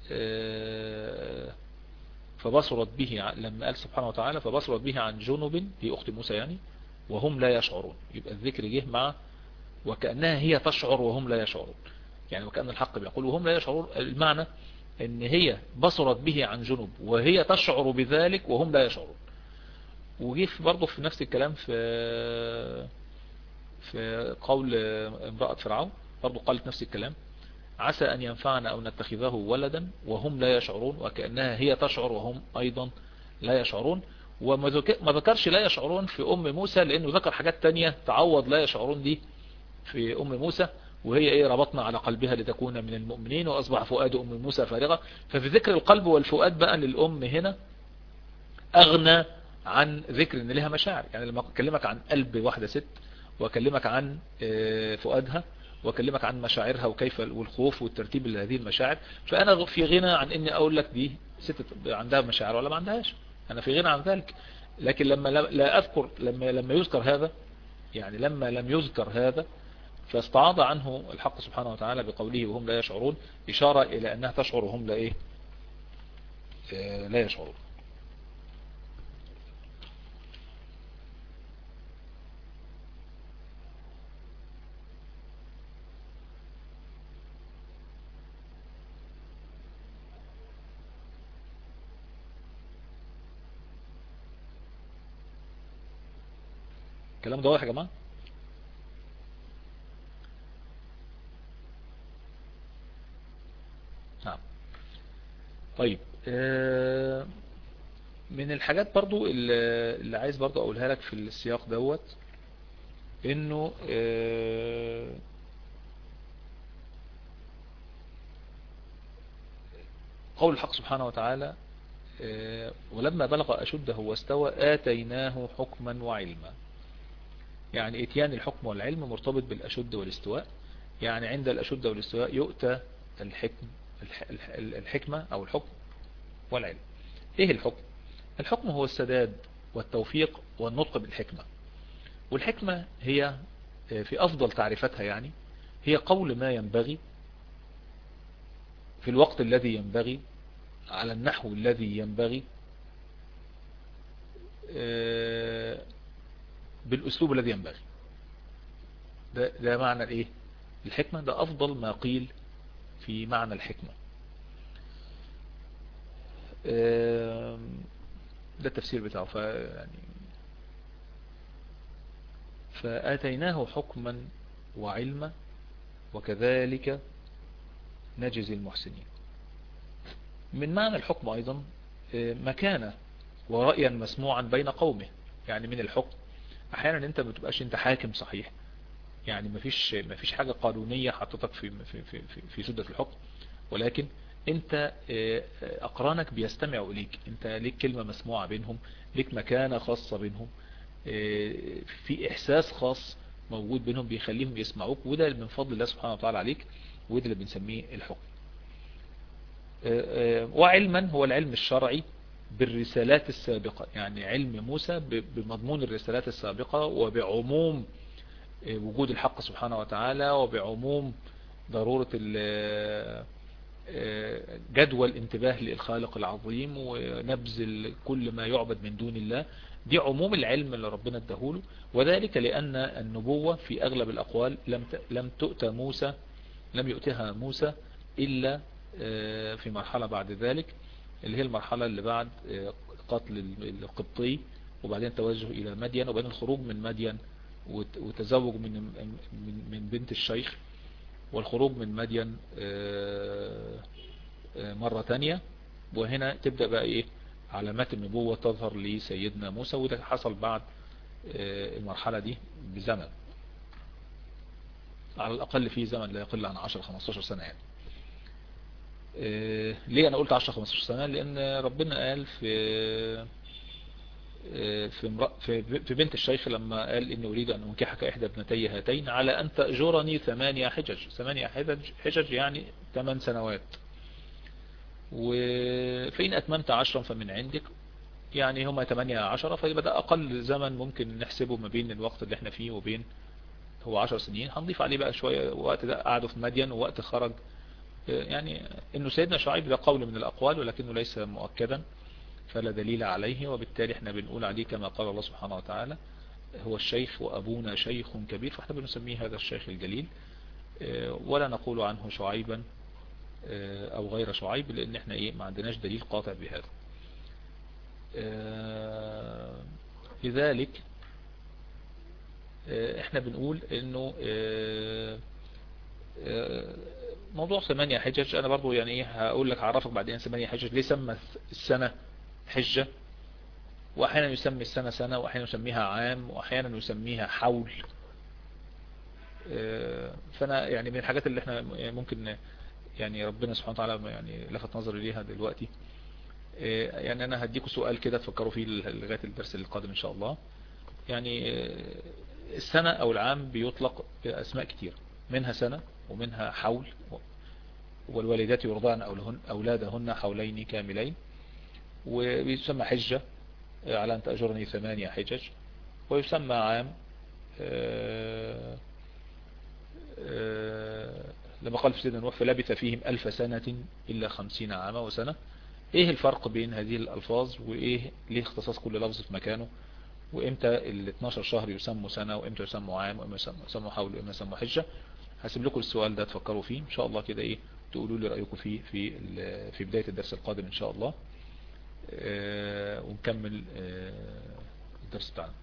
فبصرت به لما قال سبحانه وتعالى فبصرت به عن جنب دي اخت موسى يعني وهم لا يشعرون يبقى الذكر جه مع وكأنها هي تشعر وهم لا يشعرون يعني وكأن الحق بيقول وهم لا يشعرون المعنى ان هي بصرت به عن جنب وهي تشعر بذلك وهم لا يشعرون وجه برضه في نفس الكلام في في قول امرأة فرعون برضه قالت نفس الكلام عسى أن ينفعنا أو نتخذه ولدا وهم لا يشعرون وكأنها هي تشعر وهم أيضا لا يشعرون وما ذكرش لا يشعرون في أم موسى لأنه ذكر حاجات تانية تعوض لا يشعرون دي في أم موسى وهي ايه ربطنا على قلبها لتكون من المؤمنين واصبح فؤاد ام موسى فارغة ففي ذكر القلب والفؤاد بقى للام هنا اغنى عن ذكر ان لها مشاعر يعني لما اكلمك عن قلب واحدة ست واكلمك عن فؤادها واكلمك عن مشاعرها وكيف والخوف والترتيب لهذه المشاعر فانا في غنى عن اني اقول لك دي ست عندها مشاعر ولا ما عندهاش انا في غنى عن ذلك لكن لما لا اذكر لما لما يذكر هذا يعني لما لم يذكر هذا فاستعاض عنه الحق سبحانه وتعالى بقوله وهم لا يشعرون إشارة إلى أنها تشعر وهم لا إيه لا يشعرون الكلام ده واضح يا جماعه نعم طيب من الحاجات برضو اللي عايز برضو اقولها لك في السياق دوت انه قول الحق سبحانه وتعالى ولما بلغ أشده واستوى آتيناه حكما وعلما يعني اتيان الحكم والعلم مرتبط بالأشد والاستواء يعني عند الأشد والاستواء يؤتى الحكم الحكمة أو الحكم والعلم إيه الحكم الحكم هو السداد والتوفيق والنطق بالحكمة والحكمة هي في أفضل تعريفتها يعني هي قول ما ينبغي في الوقت الذي ينبغي على النحو الذي ينبغي بالأسلوب الذي ينبغي ده, ده معنى الايه الحكمة ده أفضل ما قيل في معنى الحكمة ده التفسير بتاعه ف يعني فآتيناه حكما وعلما وكذلك نجزي المحسنين من معنى الحكم أيضا مكانة ورأيا مسموعا بين قومه يعني من الحكم احيانا انت ما تبقاش انت حاكم صحيح يعني ما فيش ما فيش حاجة قانونية حطتك في في في في سدة الحكم ولكن انت اقرانك بيستمعوا اليك انت ليك كلمة مسموعة بينهم ليك مكانة خاصة بينهم في احساس خاص موجود بينهم بيخليهم يسمعوك وده من فضل الله سبحانه وتعالى عليك وده اللي بنسميه الحكم وعلما هو العلم الشرعي بالرسالات السابقة يعني علم موسى بمضمون الرسالات السابقة وبعموم وجود الحق سبحانه وتعالى وبعموم ضرورة جدوى الانتباه للخالق العظيم ونبذ كل ما يعبد من دون الله دي عموم العلم اللي ربنا اداهوله وذلك لأن النبوة في أغلب الأقوال لم لم تؤتى موسى لم يؤتها موسى إلا آه، في مرحلة بعد ذلك اللي هي المرحلة اللي بعد آه، قتل القبطي وبعدين توجه إلى مدين وبعدين الخروج من مدين وتزوج من من بنت الشيخ والخروج من مدين آه، مرة تانية وهنا تبدأ بقى ايه علامات النبوة تظهر لسيدنا موسى وده حصل بعد المرحلة دي بزمن على الأقل في زمن لا يقل عن 10-15 سنة يعني آه، ليه أنا قلت 10-15 سنة لأن ربنا قال في آه، في في بنت الشيخ لما قال إني أريد أن أنكحك إحدى ابنتي هاتين على أن تأجرني ثمانية حجج ثمانية حجج, حجج يعني ثمان سنوات وفإن أتممت عشرا فمن عندك يعني هما 8 10 فيبقى ده أقل زمن ممكن نحسبه ما بين الوقت اللي احنا فيه وبين هو 10 سنين هنضيف عليه بقى شوية وقت ده قعدوا في مدين ووقت خرج يعني انه سيدنا شعيب ده قول من الاقوال ولكنه ليس مؤكدا فلا دليل عليه وبالتالي احنا بنقول عليه كما قال الله سبحانه وتعالى هو الشيخ وابونا شيخ كبير فاحنا بنسميه هذا الشيخ الجليل ولا نقول عنه شعيبا او غير شعيب لان احنا ايه ما عندناش دليل قاطع بهذا لذلك آه، احنا بنقول انه آه، آه، موضوع ثمانية حجج انا برضو يعني ايه هقول لك اعرفك بعدين ثمانية حجج ليه سمى السنة حجة واحيانا يسمي السنة سنة واحيانا يسميها عام واحيانا يسميها حول فانا يعني من الحاجات اللي احنا ممكن يعني ربنا سبحانه وتعالى يعني لفت نظري ليها دلوقتي يعني انا هديكم سؤال كده تفكروا فيه لغاية الدرس القادم ان شاء الله يعني السنة او العام بيطلق باسماء كتير منها سنة ومنها حول والوالدات يرضعن أولادهن حولين كاملين ويسمى حجة على أن تأجرني ثمانية حجج ويسمى عام آه، آه، لما قال في سيدنا نوح فلبث فيهم ألف سنة إلا خمسين عاما وسنة ايه الفرق بين هذه الألفاظ وايه ليه اختصاص كل لفظ في مكانه وامتى ال 12 شهر يسموا سنة وامتى يسموا عام وامتى يسموا حول وامتى يسموا حجة هسيب لكم السؤال ده تفكروا فيه ان شاء الله كده ايه تقولوا لي رأيكم فيه في في بداية الدرس القادم ان شاء الله آه ونكمل آه الدرس بتاعنا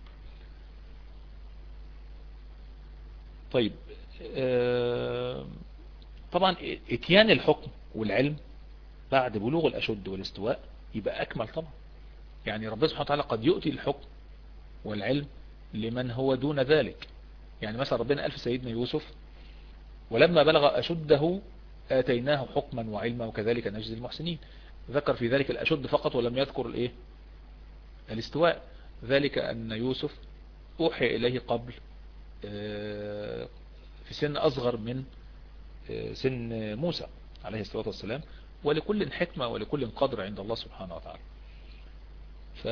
طيب آه طبعا اتيان الحكم والعلم بعد بلوغ الأشد والاستواء يبقى أكمل طبعا يعني ربنا سبحانه وتعالى قد يؤتي الحكم والعلم لمن هو دون ذلك يعني مثلا ربنا ألف سيدنا يوسف ولما بلغ أشده آتيناه حكما وعلما وكذلك نجزي المحسنين ذكر في ذلك الأشد فقط ولم يذكر الايه الاستواء ذلك أن يوسف أوحي إليه قبل آه، في سن أصغر من آه، سن موسى عليه الصلاة والسلام ولكل حكمة ولكل قدر عند الله سبحانه وتعالى ف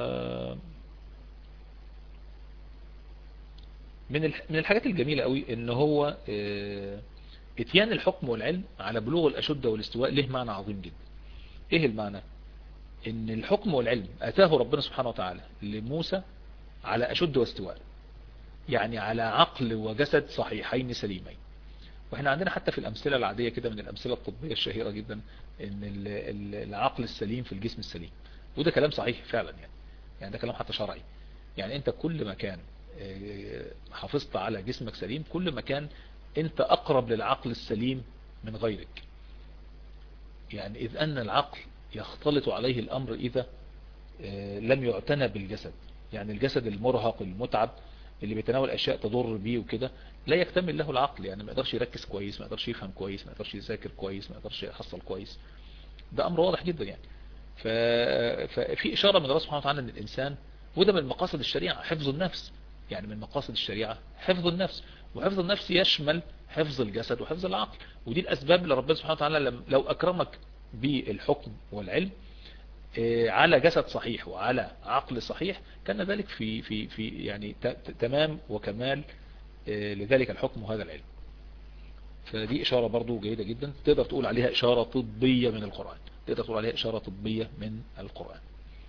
من من الحاجات الجميلة قوي ان هو آه، اتيان الحكم والعلم على بلوغ الاشد والاستواء له معنى عظيم جدا ايه المعنى ان الحكم والعلم اتاه ربنا سبحانه وتعالى لموسى على اشد واستواء يعني على عقل وجسد صحيحين سليمين واحنا عندنا حتى في الامثلة العادية كده من الامثلة الطبية الشهيرة جدا ان العقل السليم في الجسم السليم وده كلام صحيح فعلا يعني يعني ده كلام حتى شرعي يعني انت كل ما كان آه، حافظت على جسمك سليم كل ما كان انت اقرب للعقل السليم من غيرك يعني اذ ان العقل يختلط عليه الامر اذا آه، لم يعتنى بالجسد يعني الجسد المرهق المتعب اللي بيتناول اشياء تضر بيه وكده لا يكتمل له العقل يعني ما يقدرش يركز كويس ما يقدرش يفهم كويس ما يقدرش يذاكر كويس ما يقدرش يحصل كويس ده امر واضح جدا يعني ففي اشارة من الله سبحانه وتعالى ان الانسان وده من مقاصد الشريعة حفظ النفس يعني من مقاصد الشريعة حفظ النفس وحفظ النفس يشمل حفظ الجسد وحفظ العقل ودي الأسباب اللي ربنا سبحانه وتعالى لو أكرمك بالحكم والعلم آه، على جسد صحيح وعلى عقل صحيح كان ذلك في في في يعني تمام وكمال لذلك الحكم وهذا العلم فدي إشارة برضو جيدة جدا تقدر تقول عليها إشارة طبية من القرآن تقدر تقول عليها إشارة طبية من القرآن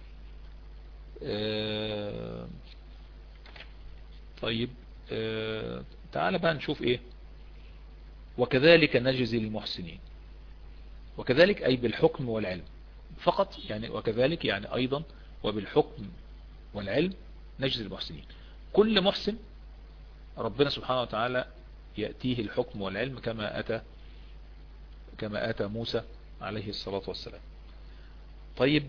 طيب تعال بقى نشوف ايه وكذلك نجزي المحسنين وكذلك أي بالحكم والعلم فقط يعني وكذلك يعني أيضا وبالحكم والعلم نجزي المحسنين كل محسن ربنا سبحانه وتعالى يأتيه الحكم والعلم كما أتى كما أتى موسى عليه الصلاة والسلام طيب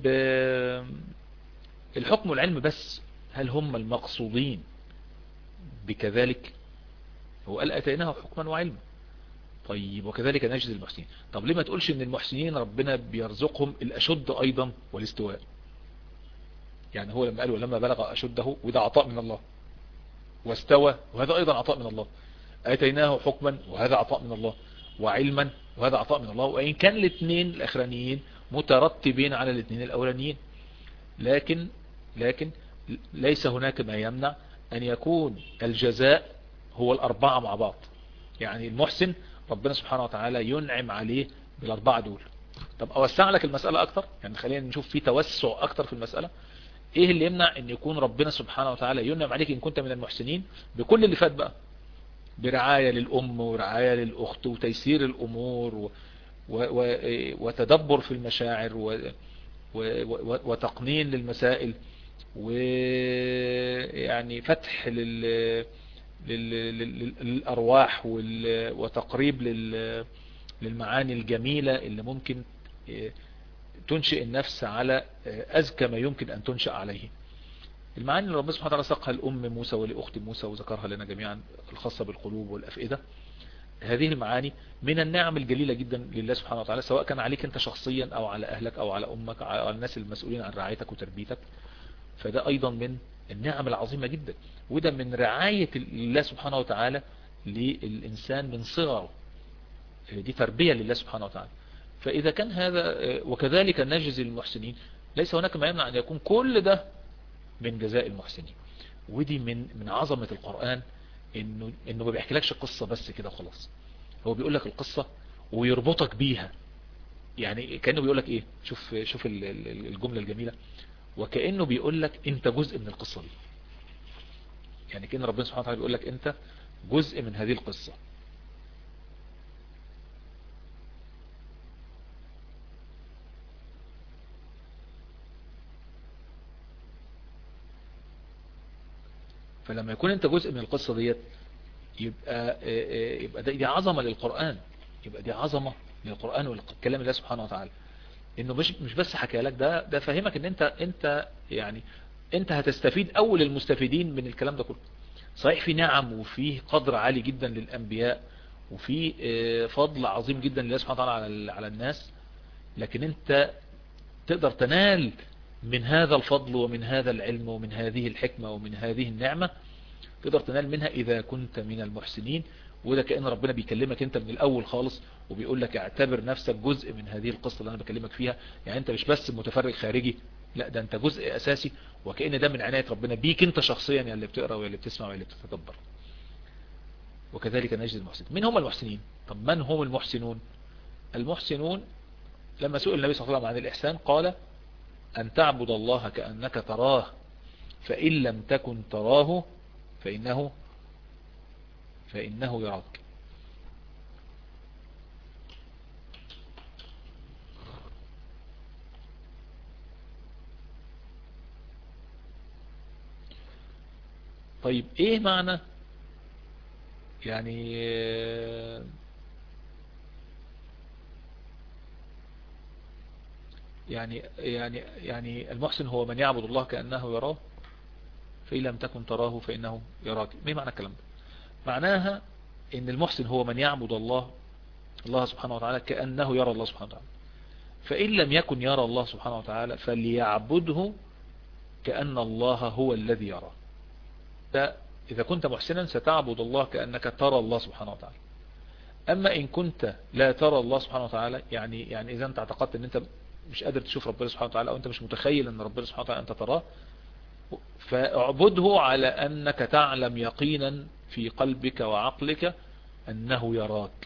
الحكم والعلم بس هل هم المقصودين بكذلك هو قال أتيناه حكما وعلما طيب وكذلك نجزي المحسنين طب ليه ما تقولش ان المحسنين ربنا بيرزقهم الأشد أيضا والاستواء يعني هو لما قال ولما بلغ أشده وده عطاء من الله واستوى وهذا أيضا عطاء من الله أتيناه حكما وهذا عطاء من الله وعلما وهذا عطاء من الله وإن كان الاثنين الأخرانيين مترتبين على الاثنين الأولانيين لكن لكن ليس هناك ما يمنع أن يكون الجزاء هو الأربعة مع بعض يعني المحسن ربنا سبحانه وتعالى ينعم عليه بالأربعة دول طب أوسع لك المسألة أكتر يعني خلينا نشوف في توسع أكتر في المسألة إيه اللي يمنع أن يكون ربنا سبحانه وتعالى ينعم عليك إن كنت من المحسنين بكل اللي فات بقى برعاية للأم ورعاية للأخت وتيسير الأمور و و و وتدبر في المشاعر و و وتقنين للمسائل ويعني فتح لل للأرواح وتقريب للمعاني الجميلة اللي ممكن تنشئ النفس على أزكى ما يمكن أن تنشأ عليه المعاني اللي ربنا سبحانه وتعالى ساقها لأم موسى ولأخت موسى وذكرها لنا جميعا الخاصة بالقلوب والأفئدة هذه المعاني من النعم الجليلة جدا لله سبحانه وتعالى سواء كان عليك انت شخصيا او على اهلك او على امك او على الناس المسؤولين عن رعايتك وتربيتك فده ايضا من النعم العظيمة جدا وده من رعاية الله سبحانه وتعالى للإنسان من صغره دي تربية لله سبحانه وتعالى فإذا كان هذا وكذلك نجزي المحسنين ليس هناك ما يمنع أن يكون كل ده من جزاء المحسنين ودي من من عظمة القرآن انه انه ما بيحكيلكش قصة بس كده خلاص هو بيقول لك القصة ويربطك بيها يعني كأنه بيقول لك ايه شوف شوف الجملة الجميلة وكأنه بيقول لك انت جزء من القصة دي يعني كأن ربنا سبحانه وتعالى بيقول لك انت جزء من هذه القصة فلما يكون انت جزء من القصة ديت يبقى يبقى دي عظمة للقرآن يبقى دي عظمة للقرآن والكلام الله سبحانه وتعالى انه مش مش بس حكى لك ده ده فهمك ان انت انت يعني انت هتستفيد اول المستفيدين من الكلام ده كله صحيح في نعم وفي قدر عالي جدا للانبياء وفي فضل عظيم جدا لله سبحانه وتعالى على على الناس لكن انت تقدر تنال من هذا الفضل ومن هذا العلم ومن هذه الحكمة ومن هذه النعمة تقدر تنال منها إذا كنت من المحسنين وده كأن ربنا بيكلمك انت من الاول خالص وبيقول لك اعتبر نفسك جزء من هذه القصة اللي انا بكلمك فيها يعني انت مش بس متفرج خارجي لا ده انت جزء اساسي وكأن ده من عناية ربنا بيك انت شخصيا يا اللي بتقرأ ويا اللي بتسمع ويا اللي بتتدبر وكذلك نجد المحسنين من هم المحسنين طب من هم المحسنون المحسنون لما سئل النبي صلى الله عليه وسلم عن الإحسان قال أن تعبد الله كأنك تراه فإن لم تكن تراه فإنه فإنه يراك طيب ايه معنى يعني يعني يعني يعني المحسن هو من يعبد الله كأنه يراه فإن لم تكن تراه فإنه يراك ما معنى الكلام ده معناها ان المحسن هو من يعبد الله الله سبحانه وتعالى كأنه يرى الله سبحانه وتعالى فإن لم يكن يرى الله سبحانه وتعالى فليعبده كأن الله هو الذي يرى إذا كنت محسنا ستعبد الله كأنك ترى الله سبحانه وتعالى أما إن كنت لا ترى الله سبحانه وتعالى يعني يعني إذا أنت اعتقدت أن أنت مش قادر تشوف ربنا سبحانه وتعالى أو أنت مش متخيل أن ربنا سبحانه وتعالى أنت تراه فاعبده على أنك تعلم يقينا في قلبك وعقلك أنه يراك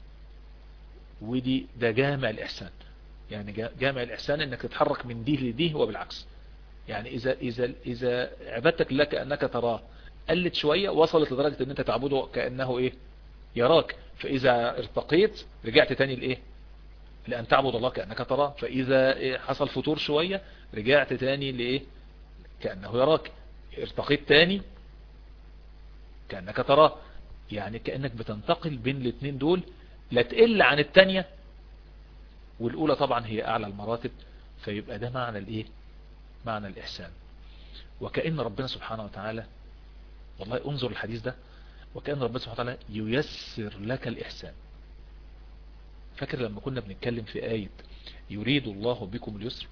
ودي ده جامع الإحسان يعني جامع الإحسان أنك تتحرك من دي لدي وبالعكس يعني إذا, إذا, إذا عبادتك لك أنك تراه قلت شوية وصلت لدرجة أن أنت تعبده كأنه إيه يراك فإذا ارتقيت رجعت تاني لإيه لأن تعبد الله كأنك تراه فإذا حصل فتور شوية رجعت تاني لإيه كأنه يراك ارتقيت تاني كأنك تراه يعني كأنك بتنتقل بين الاثنين دول لا تقل عن التانية والأولى طبعا هي أعلى المراتب فيبقى ده معنى الإيه معنى الإحسان وكأن ربنا سبحانه وتعالى والله انظر الحديث ده وكأن ربنا سبحانه وتعالى ييسر لك الإحسان فاكر لما كنا بنتكلم في آية يريد الله بكم اليسر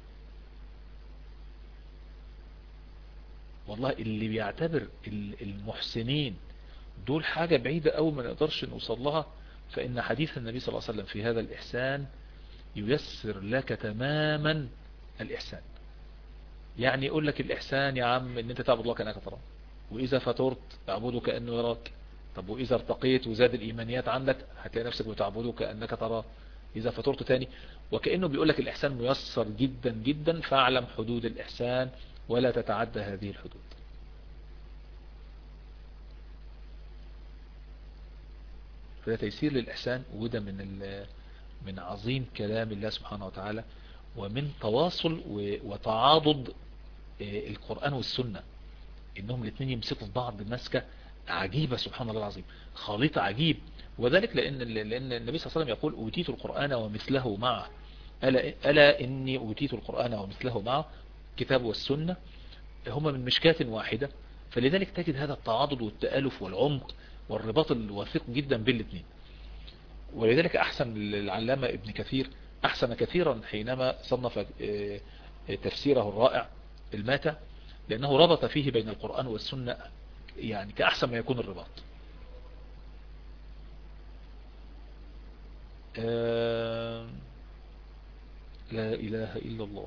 والله اللي بيعتبر المحسنين دول حاجة بعيدة أو ما نقدرش نوصل لها فإن حديث النبي صلى الله عليه وسلم في هذا الإحسان ييسر لك تماما الإحسان يعني يقول لك الإحسان يا عم ان انت تعبد الله كأنك تراه وإذا فطرت تعبده كأنه يراك طب وإذا ارتقيت وزاد الإيمانيات عندك هتلاقي نفسك بتعبده كأنك تراه إذا فطرت تاني وكأنه بيقول لك الإحسان ميسر جدا جدا فاعلم حدود الإحسان ولا تتعدى هذه الحدود فده تيسير للإحسان وده من من عظيم كلام الله سبحانه وتعالى ومن تواصل وتعاضد القرآن والسنة انهم الاثنين يمسكوا في بعض مسكة عجيبة سبحان الله العظيم خليط عجيب وذلك لأن, لأن النبي صلى الله عليه وسلم يقول أوتيت القرآن ومثله معه ألا, ألا إني أوتيت القرآن ومثله معه كتاب والسنة هما من مشكاة واحدة فلذلك تجد هذا التعاضد والتآلف والعمق والرباط الوثيق جدا بين الاثنين ولذلك أحسن العلامة ابن كثير أحسن كثيرا حينما صنف تفسيره الرائع الماتة لأنه ربط فيه بين القرآن والسنة يعني كأحسن ما يكون الرباط لا إله إلا الله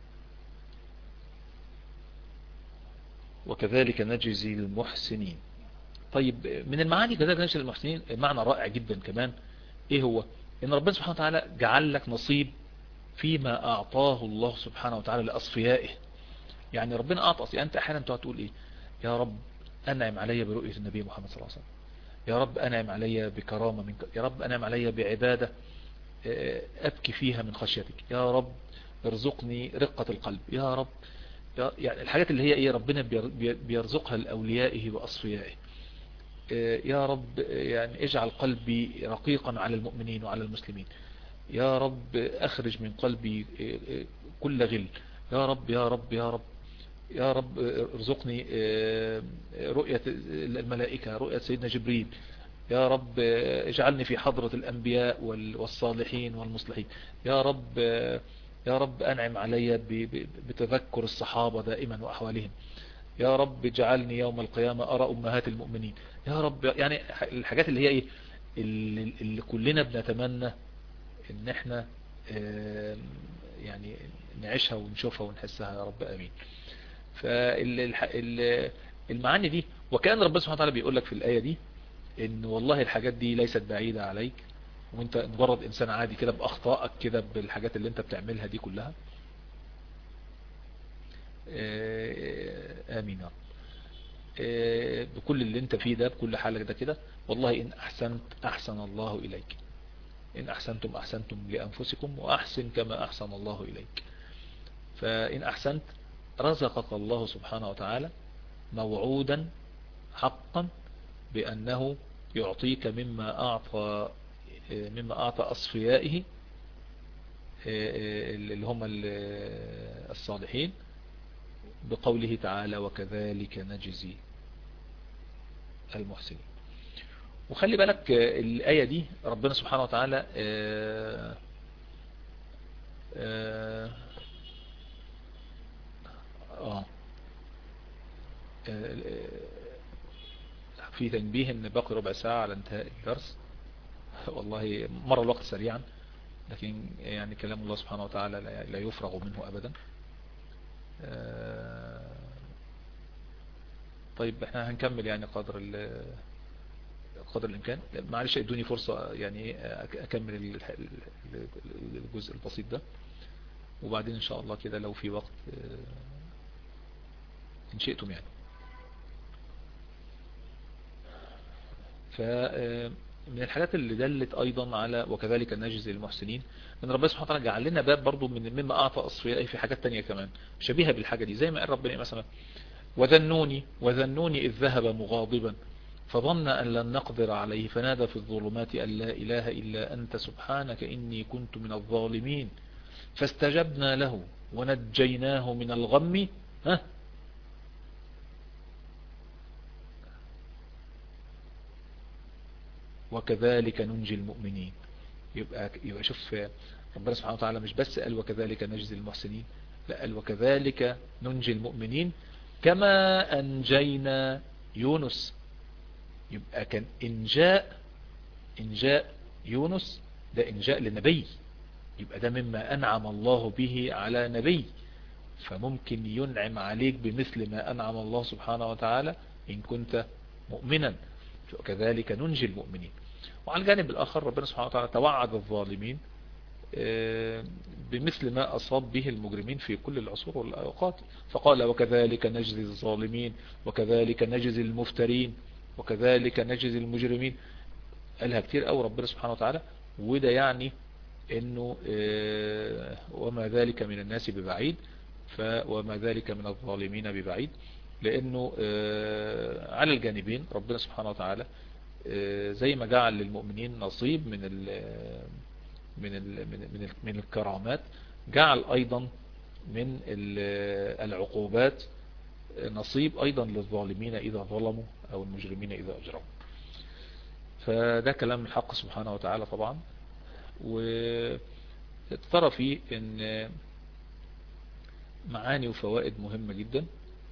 وكذلك نجزي المحسنين طيب من المعاني كذلك نجزي المحسنين معنى رائع جدا كمان ايه هو ان ربنا سبحانه وتعالى جعل لك نصيب فيما اعطاه الله سبحانه وتعالى لاصفيائه يعني ربنا اعطى يعني انت احيانا تقعد تقول ايه يا رب انعم علي برؤية النبي محمد صلى الله عليه وسلم يا رب انعم علي بكرامة منك يا رب انعم علي بعبادة ابكي فيها من خشيتك يا رب ارزقني رقة القلب يا رب يعني الحاجات اللي هي ايه ربنا بيرزقها لأوليائه وأصفيائه يا رب يعني اجعل قلبي رقيقا على المؤمنين وعلى المسلمين يا رب اخرج من قلبي كل غل يا رب يا رب يا رب يا رب ارزقني رؤية الملائكة رؤية سيدنا جبريل يا رب اجعلني في حضرة الأنبياء والصالحين والمصلحين يا رب يا رب أنعم علي بتذكر الصحابة دائما وأحوالهم يا رب اجعلني يوم القيامة أرى أمهات المؤمنين يا رب يعني الحاجات اللي هي ايه اللي, اللي كلنا بنتمنى ان احنا يعني نعيشها ونشوفها ونحسها يا رب امين فالمعاني دي وكأن ربنا سبحانه وتعالى بيقول لك في الآية دي ان والله الحاجات دي ليست بعيدة عليك وانت مجرد انسان عادي كده باخطائك كده بالحاجات اللي انت بتعملها دي كلها امين يا رب بكل اللي انت فيه ده بكل حالك ده كده والله ان احسنت احسن الله اليك ان احسنتم احسنتم لانفسكم واحسن كما احسن الله اليك فان احسنت رزقك الله سبحانه وتعالى موعودا حقا بانه يعطيك مما اعطى مما اعطى اصفيائه اللي هم الصالحين بقوله تعالى وكذلك نجزي المحسنين وخلي بالك الآية دي ربنا سبحانه وتعالى آآ آآ آه في تنبيه ان باقي ربع ساعة على انتهاء الدرس والله مر الوقت سريعا لكن يعني كلام الله سبحانه وتعالى لا يفرغ منه ابدا طيب احنا هنكمل يعني قدر قدر الامكان معلش ادوني فرصة يعني اكمل الجزء البسيط ده وبعدين ان شاء الله كده لو في وقت ان شئتم يعني فمن الحاجات اللي دلت ايضا على وكذلك نجزي المحسنين ان ربنا سبحانه وتعالى جعل لنا باب برضو من مما اعطى اصفياء في حاجات تانية كمان شبيهة بالحاجة دي زي ما قال ربنا مثلا وذنوني وذنوني إذ ذهب مغاضبا فظن أن لن نقدر عليه فنادى في الظلمات أن لا إله إلا أنت سبحانك إني كنت من الظالمين فاستجبنا له ونجيناه من الغم ها وكذلك ننجي المؤمنين يبقى, يبقى شوف ربنا سبحانه وتعالى مش بس قال وكذلك نجزي المحسنين لا قال وكذلك ننجي المؤمنين كما أنجينا يونس يبقى كان إنجاء إنجاء يونس ده إنجاء لنبي يبقى ده مما أنعم الله به على نبي فممكن ينعم عليك بمثل ما أنعم الله سبحانه وتعالى إن كنت مؤمنا وكذلك ننجي المؤمنين وعلى الجانب الآخر ربنا سبحانه وتعالى توعد الظالمين آه، بمثل ما أصاب به المجرمين في كل العصور والأوقات فقال وكذلك نجزي الظالمين وكذلك نجزي المفترين وكذلك نجزي المجرمين قالها كتير قوي ربنا سبحانه وتعالى وده يعني انه آه، وما ذلك من الناس ببعيد وما ذلك من الظالمين ببعيد لانه آه، على الجانبين ربنا سبحانه وتعالى زي ما جعل للمؤمنين نصيب من من من من الكرامات جعل ايضا من العقوبات نصيب ايضا للظالمين اذا ظلموا او المجرمين اذا اجرموا فده كلام الحق سبحانه وتعالى طبعا وترى فيه ان معاني وفوائد مهمة جدا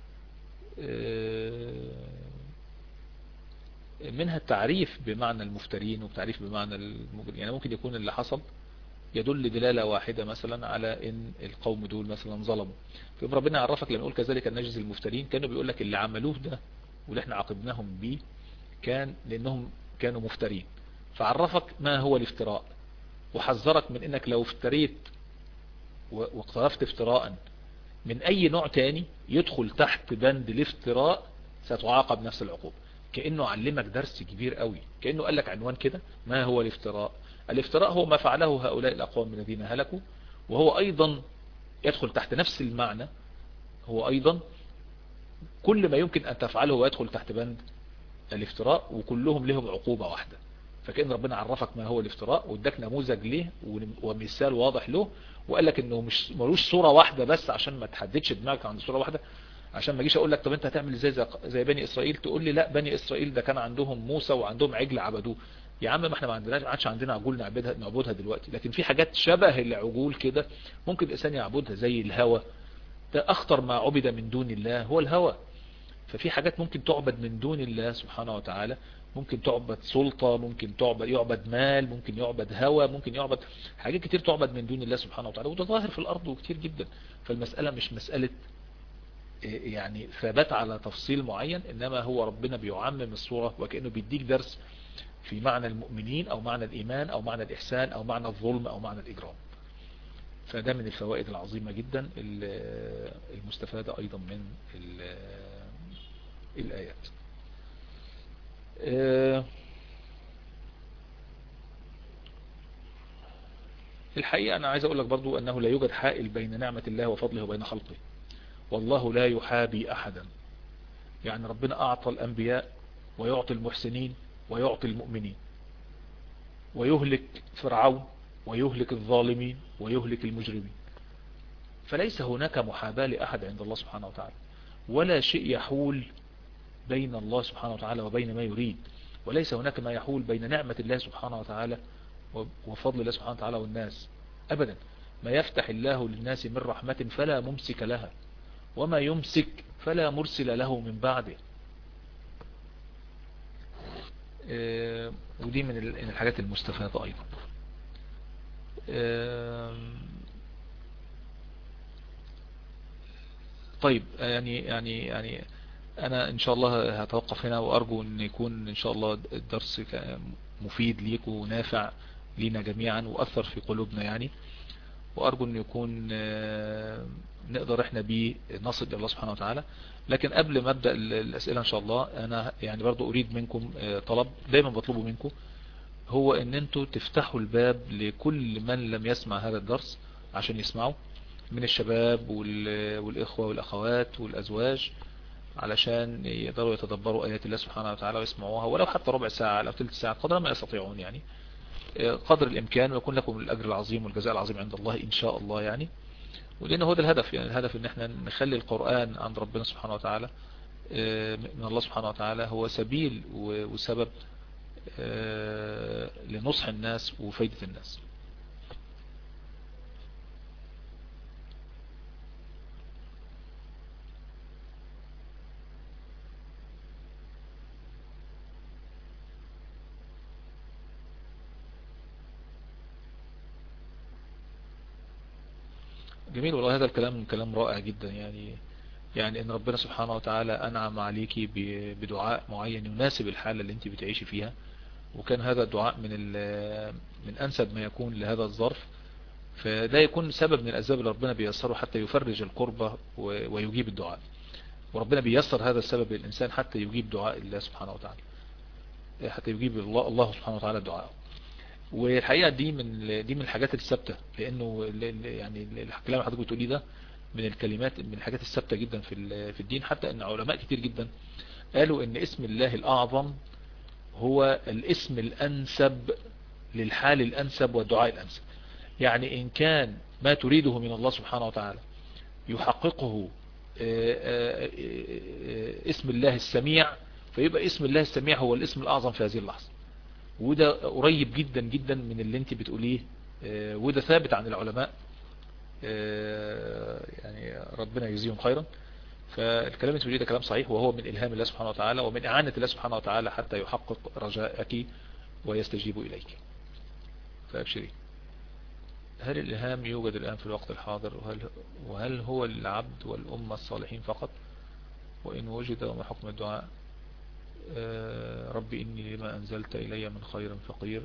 منها التعريف بمعنى المفترين وتعريف بمعنى المجرمين يعني ممكن يكون اللي حصل يدل دلالة واحدة مثلا على ان القوم دول مثلا ظلموا فيبقى ربنا عرفك لما يقول كذلك النجز المفترين كانوا بيقول لك اللي عملوه ده واللي احنا عاقبناهم بيه كان لانهم كانوا مفترين فعرفك ما هو الافتراء وحذرك من انك لو افتريت واقترفت افتراء من اي نوع تاني يدخل تحت بند الافتراء ستعاقب نفس العقوبة كأنه علمك درس كبير قوي كأنه قال لك عنوان كده ما هو الافتراء الافتراء هو ما فعله هؤلاء الأقوام الذين هلكوا وهو أيضا يدخل تحت نفس المعنى هو أيضا كل ما يمكن أن تفعله ويدخل تحت بند الافتراء وكلهم لهم عقوبة واحدة فكأن ربنا عرفك ما هو الافتراء واداك نموذج ليه ومثال واضح له وقال لك انه مش ملوش صورة واحدة بس عشان ما تحددش دماغك عند صورة واحدة عشان ما اجيش اقول لك طب انت هتعمل ازاي زي بني اسرائيل تقول لي لا بني اسرائيل ده كان عندهم موسى وعندهم عجل عبدوه يا عم ما احنا ما عندناش ما عادش عندنا عجول نعبدها نعبدها دلوقتي لكن في حاجات شبه العجول كده ممكن الانسان يعبدها زي الهوى ده اخطر ما عبد من دون الله هو الهوى ففي حاجات ممكن تعبد من دون الله سبحانه وتعالى ممكن تعبد سلطة ممكن تعبد يعبد مال ممكن يعبد هوى ممكن يعبد حاجات كتير تعبد من دون الله سبحانه وتعالى وده ظاهر في الارض وكتير جدا فالمسألة مش مسألة يعني ثبات على تفصيل معين انما هو ربنا بيعمم الصورة وكأنه بيديك درس في معنى المؤمنين او معنى الايمان او معنى الاحسان او معنى الظلم او معنى الاجرام فده من الفوائد العظيمة جدا المستفادة ايضا من الايات آه، الحقيقة انا عايز اقول لك برضو انه لا يوجد حائل بين نعمة الله وفضله وبين خلقه والله لا يحابي احدا يعني ربنا اعطى الانبياء ويعطي المحسنين ويعطي المؤمنين ويهلك فرعون ويهلك الظالمين ويهلك المجرمين فليس هناك محاباة لأحد عند الله سبحانه وتعالى ولا شيء يحول بين الله سبحانه وتعالى وبين ما يريد وليس هناك ما يحول بين نعمة الله سبحانه وتعالى وفضل الله سبحانه وتعالى والناس أبدا ما يفتح الله للناس من رحمة فلا ممسك لها وما يمسك فلا مرسل له من بعده آه، ودي من الحاجات المستفادة أيضا آه، طيب يعني يعني يعني انا ان شاء الله هتوقف هنا وارجو ان يكون ان شاء الله الدرس مفيد ليكم ونافع لينا جميعا واثر في قلوبنا يعني وارجو ان يكون آه، نقدر احنا بيه نصل الى الله سبحانه وتعالى لكن قبل ما ابدا الاسئله ان شاء الله انا يعني برضو اريد منكم آه، طلب دايما بطلبه منكم هو ان انتوا تفتحوا الباب لكل من لم يسمع هذا الدرس عشان يسمعوا من الشباب والاخوة والاخوات والازواج علشان يقدروا يتدبروا ايات الله سبحانه وتعالى ويسمعوها ولو حتى ربع ساعة او ثلث ساعة قدر ما يستطيعون يعني قدر الامكان ويكون لكم الاجر العظيم والجزاء العظيم عند الله ان شاء الله يعني ولان هو ده الهدف يعني الهدف ان احنا نخلي القرآن عند ربنا سبحانه وتعالى من الله سبحانه وتعالى هو سبيل وسبب لنصح الناس وفايدة الناس جميل والله هذا الكلام كلام رائع جدا يعني يعني ان ربنا سبحانه وتعالى انعم عليكي بدعاء معين يناسب الحالة اللي انت بتعيشي فيها وكان هذا الدعاء من من انسب ما يكون لهذا الظرف فده يكون سبب من الاسباب اللي ربنا بيسره حتى يفرج القربة ويجيب الدعاء وربنا بيسر هذا السبب للإنسان حتى يجيب دعاء الله سبحانه وتعالى حتى يجيب الله, الله سبحانه وتعالى الدعاء والحقيقة دي من دي من الحاجات الثابته لانه يعني الكلام اللي حضرتك بتقوليه ده من الكلمات من الحاجات الثابته جدا في في الدين حتى ان علماء كتير جدا قالوا ان اسم الله الاعظم هو الاسم الانسب للحال الانسب والدعاء الانسب يعني ان كان ما تريده من الله سبحانه وتعالى يحققه آه، آه، آه، اسم الله السميع فيبقى اسم الله السميع هو الاسم الاعظم في هذه اللحظة وده قريب جدا جدا من اللي انت بتقوليه آه، وده ثابت عن العلماء آه، يعني ربنا يجزيهم خيرا فالكلام اللي بتقوليه ده كلام صحيح وهو من إلهام الله سبحانه وتعالى ومن إعانة الله سبحانه وتعالى حتى يحقق رجائك ويستجيب إليك فأبشري هل الإلهام يوجد الآن في الوقت الحاضر وهل, وهل هو العبد والأمة الصالحين فقط وإن وجد وما حكم الدعاء آه، رب إني لما أنزلت إلي من خير فقير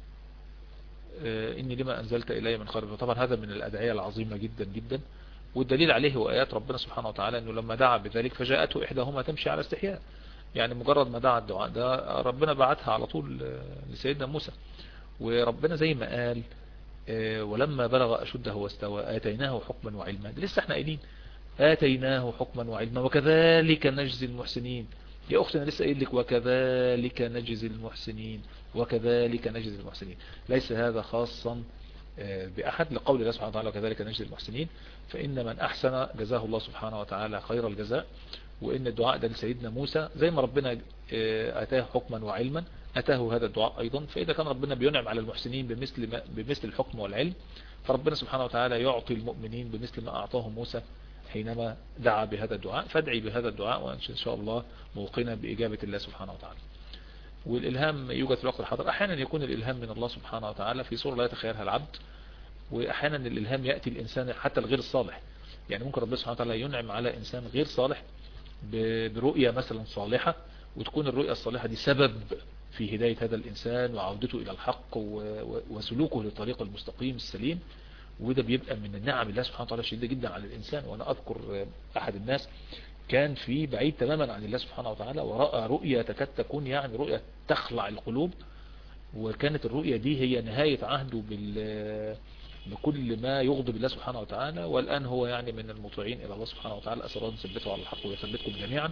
آه، إني لما أنزلت إلي من خير طبعا هذا من الأدعية العظيمة جدا جدا والدليل عليه هو آيات ربنا سبحانه وتعالى أنه لما دعا بذلك فجاءته إحداهما تمشي على استحياء يعني مجرد ما دعا الدعاء ده ربنا بعتها على طول آه، لسيدنا موسى وربنا زي ما قال ولما بلغ أشده واستوى آتيناه حكما وعلما لسه احنا قايلين آتيناه حكما وعلما وكذلك نجزي المحسنين يا أختي أنا لسه قايل لك وكذلك نجزي المحسنين وكذلك نجزي المحسنين ليس هذا خاصا آه، بأحد لقول الله سبحانه وتعالى وكذلك نجزي المحسنين فإن من أحسن جزاه الله سبحانه وتعالى خير الجزاء وإن الدعاء ده لسيدنا موسى زي ما ربنا آه، أتاه حكما وعلما أتاه هذا الدعاء أيضا فإذا كان ربنا بينعم على المحسنين بمثل, بمثل الحكم والعلم فربنا سبحانه وتعالى يعطي المؤمنين بمثل ما أعطاه موسى حينما دعا بهذا الدعاء فادعي بهذا الدعاء وإن شاء الله موقنا بإجابة الله سبحانه وتعالى والإلهام يوجد في الوقت الحاضر أحيانا يكون الإلهام من الله سبحانه وتعالى في صورة لا يتخيلها العبد وأحيانا الإلهام يأتي الإنسان حتى الغير الصالح يعني ممكن ربنا سبحانه وتعالى ينعم على إنسان غير صالح برؤية مثلا صالحة وتكون الرؤية الصالحة دي سبب في هداية هذا الإنسان وعودته إلى الحق وسلوكه للطريق المستقيم السليم وده بيبقى من النعم الله سبحانه وتعالى شديدة جدا على الإنسان وأنا أذكر أحد الناس كان في بعيد تماما عن الله سبحانه وتعالى ورأى رؤية تكاد تكون يعني رؤية تخلع القلوب وكانت الرؤية دي هي نهاية عهده بال بكل ما يغضب الله سبحانه وتعالى والآن هو يعني من المطيعين إلى الله سبحانه وتعالى أسأل الله نثبته على الحق ويثبتكم جميعا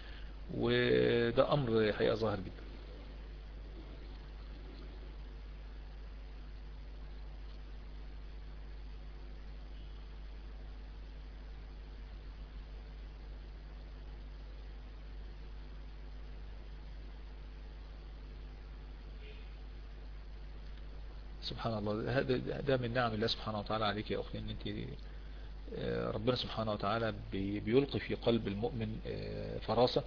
وده أمر حقيقة ظاهر جدا سبحان الله ده من نعم الله سبحانه وتعالى عليك يا أختي أن أنت آه، ربنا سبحانه وتعالى بيلقي في قلب المؤمن آه، فراسة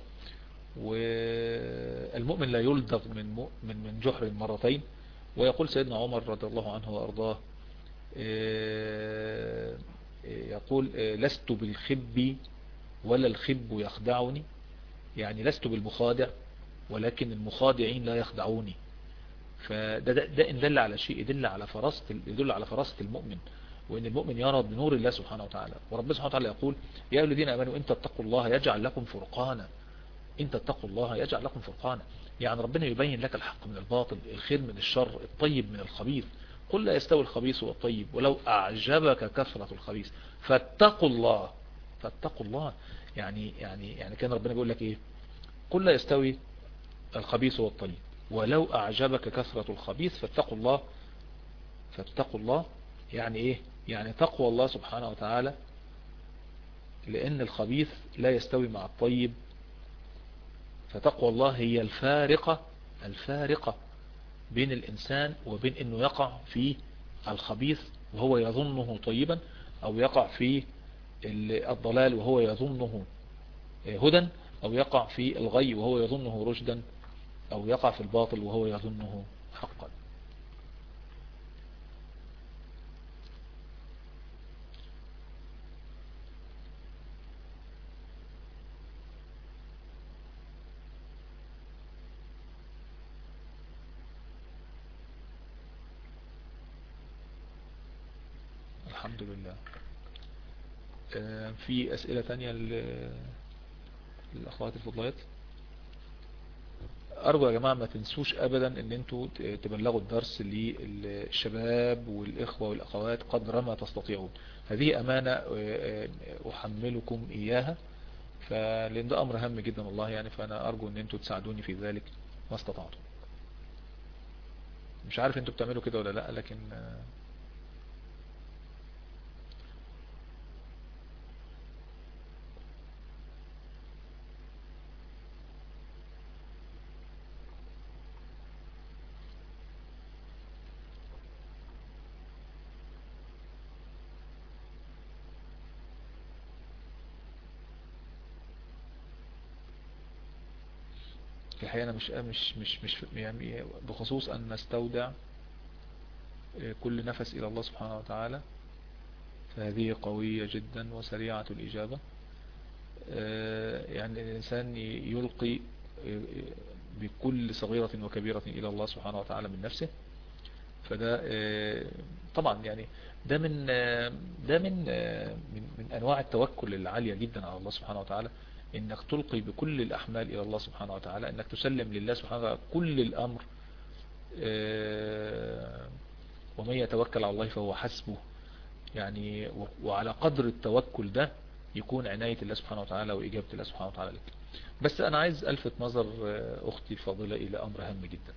والمؤمن لا يلدغ من من من جحر مرتين ويقول سيدنا عمر رضي الله عنه وأرضاه آه، يقول لست بالخب ولا الخب يخدعني يعني لست بالمخادع ولكن المخادعين لا يخدعوني فده ده, ده إن دل على شيء يدل على فراسة يدل على فراسة المؤمن وإن المؤمن يرى بنور الله سبحانه وتعالى وربنا سبحانه وتعالى يقول يا الذين آمنوا إن تتقوا الله يجعل لكم فرقانا إن تتقوا الله يجعل لكم فرقانا يعني ربنا يبين لك الحق من الباطل الخير من الشر الطيب من الخبيث قل لا يستوي الخبيث والطيب ولو أعجبك كثرة الخبيث فاتقوا الله فاتقوا الله يعني يعني يعني كان ربنا بيقول لك ايه قل لا يستوي الخبيث والطيب ولو أعجبك كثرة الخبيث فاتقوا الله فاتقوا الله يعني ايه يعني تقوى الله سبحانه وتعالى لأن الخبيث لا يستوي مع الطيب فتقوى الله هي الفارقة الفارقة بين الإنسان وبين أنه يقع في الخبيث وهو يظنه طيبا أو يقع في الضلال وهو يظنه هدى أو يقع في الغي وهو يظنه رشدا أو يقع في الباطل وهو يظنه حقا الحمد لله في أسئلة تانية للأخوات الفضلات أرجو يا جماعة ما تنسوش أبدا أن انتوا تبلغوا الدرس للشباب والإخوة والأخوات قدر ما تستطيعون هذه أمانة أحملكم إياها فلأن ده أمر هام جدا والله يعني فأنا أرجو أن انتوا تساعدوني في ذلك ما استطعتم مش عارف انتوا بتعملوا كده ولا لا لكن الحقيقة أنا مش مش مش مش يعني بخصوص أن نستودع كل نفس إلى الله سبحانه وتعالى فهذه قوية جدا وسريعة الإجابة يعني الإنسان يلقي بكل صغيرة وكبيرة إلى الله سبحانه وتعالى من نفسه فده طبعا يعني ده من ده من من, من أنواع التوكل العالية جدا على الله سبحانه وتعالى انك تلقي بكل الاحمال الى الله سبحانه وتعالى انك تسلم لله سبحانه وتعالى كل الامر ومن يتوكل على الله فهو حسبه يعني وعلى قدر التوكل ده يكون عناية الله سبحانه وتعالى وإجابة الله سبحانه وتعالى لك بس أنا عايز ألفت نظر أختي الفاضلة إلى أمر هام جدا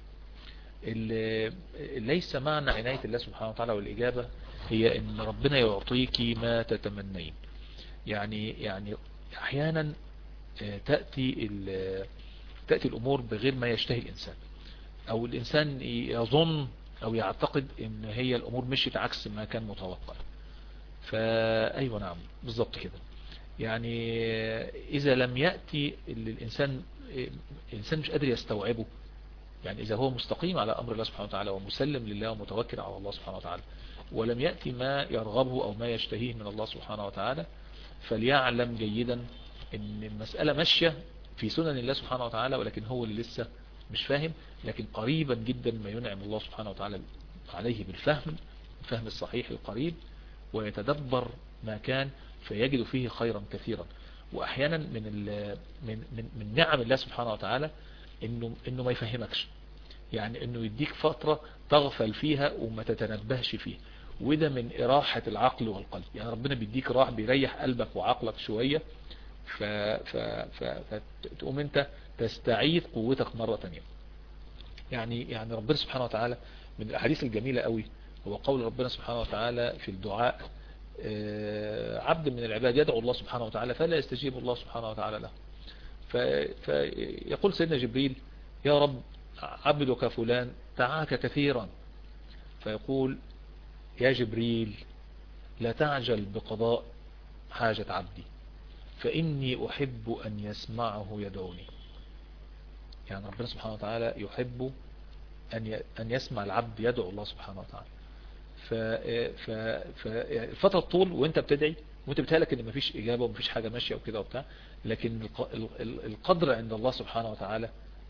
ليس معنى عناية الله سبحانه وتعالى والإجابة هي أن ربنا يعطيك ما تتمنين يعني يعني أحيانا تأتي تأتي الأمور بغير ما يشتهي الإنسان أو الإنسان يظن أو يعتقد أن هي الأمور مشيت عكس ما كان متوقع فأيوة نعم بالضبط كده يعني إذا لم يأتي الإنسان الإنسان مش قادر يستوعبه يعني إذا هو مستقيم على أمر الله سبحانه وتعالى ومسلم لله ومتوكل على الله سبحانه وتعالى ولم يأتي ما يرغبه أو ما يشتهيه من الله سبحانه وتعالى فليعلم جيدا ان المسألة ماشية في سنن الله سبحانه وتعالى ولكن هو اللي لسه مش فاهم لكن قريبا جدا ما ينعم الله سبحانه وتعالى عليه بالفهم الفهم الصحيح القريب ويتدبر ما كان فيجد فيه خيرا كثيرا واحيانا من من من, من نعم الله سبحانه وتعالى انه انه ما يفهمكش يعني انه يديك فترة تغفل فيها وما تتنبهش فيها وده من إراحة العقل والقلب يعني ربنا بيديك راح بيريح قلبك وعقلك شوية ف... ف... ف... فتقوم انت تستعيد قوتك مرة تانية يعني يعني ربنا سبحانه وتعالى من الأحاديث الجميلة قوي هو قول ربنا سبحانه وتعالى في الدعاء عبد من العباد يدعو الله سبحانه وتعالى فلا يستجيب الله سبحانه وتعالى له ف... فيقول سيدنا جبريل يا رب عبدك فلان دعاك كثيرا فيقول يا جبريل لا تعجل بقضاء حاجة عبدي فإني أحب أن يسمعه يدعوني يعني ربنا سبحانه وتعالى يحب أن أن يسمع العبد يدعو الله سبحانه وتعالى فالفترة الطول وانت بتدعي وانت بتهلك ان مفيش اجابة ومفيش حاجة ماشية وكده وبتاع لكن القدر عند الله سبحانه وتعالى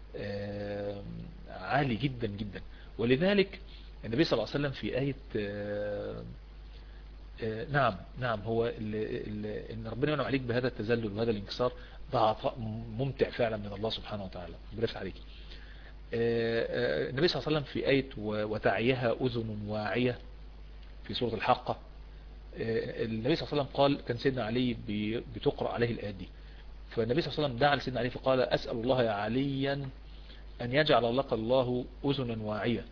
عالي جدا جدا ولذلك النبي صلى الله عليه وسلم في آية نعم نعم هو ان ربنا ينعم عليك بهذا التذلل وهذا الانكسار ده عطاء ممتع فعلا من الله سبحانه وتعالى برفع عليك النبي صلى الله عليه وسلم في آية وتعيها أذن واعية في سورة الحقة النبي صلى الله عليه وسلم قال كان سيدنا علي بتقرأ عليه الآيات دي فالنبي صلى الله عليه وسلم دعا لسيدنا علي فقال أسأل الله يا عليا أن يجعل لك الله أذنا واعية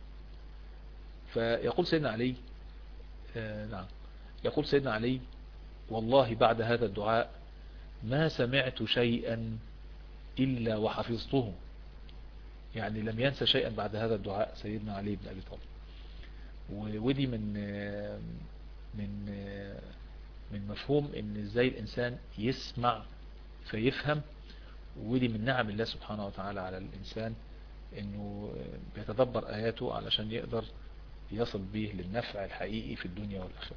فيقول سيدنا علي آه نعم يقول سيدنا علي والله بعد هذا الدعاء ما سمعت شيئا إلا وحفظته يعني لم ينسى شيئا بعد هذا الدعاء سيدنا علي بن أبي طالب ودي من من من مفهوم ان ازاي الانسان يسمع فيفهم ودي من نعم الله سبحانه وتعالى على الانسان انه بيتدبر اياته علشان يقدر يصل به للنفع الحقيقي في الدنيا والاخره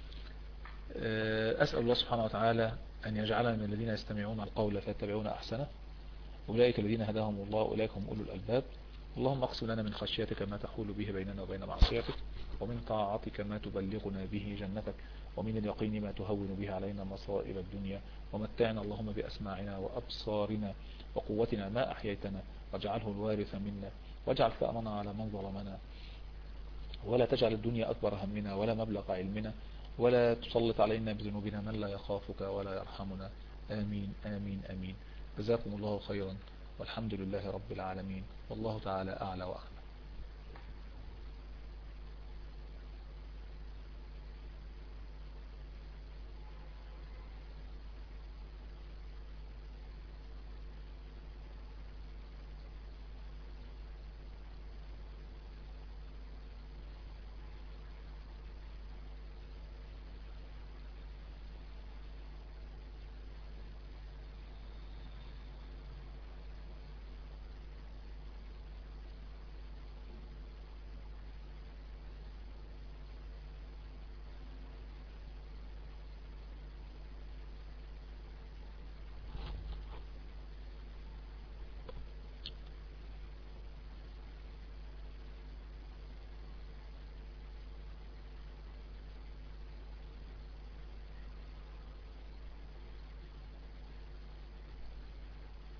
اسأل الله سبحانه وتعالى ان يجعلنا من الذين يستمعون القول فيتبعون احسنه أولئك الذين هداهم الله أولئك هم أولو الألباب اللهم اقسم لنا من خشيتك ما تحول به بيننا وبين معصيتك ومن طاعتك ما تبلغنا به جنتك ومن اليقين ما تهون به علينا مصائب الدنيا ومتعنا اللهم بأسماعنا وأبصارنا وقوتنا ما أحييتنا واجعله الوارث منا واجعل ثأرنا على من ظلمنا ولا تجعل الدنيا أكبر همنا ولا مبلغ علمنا ولا تسلط علينا بذنوبنا من لا يخافك ولا يرحمنا آمين آمين آمين جزاكم الله خيرا والحمد لله رب العالمين والله تعالى أعلى وأعلم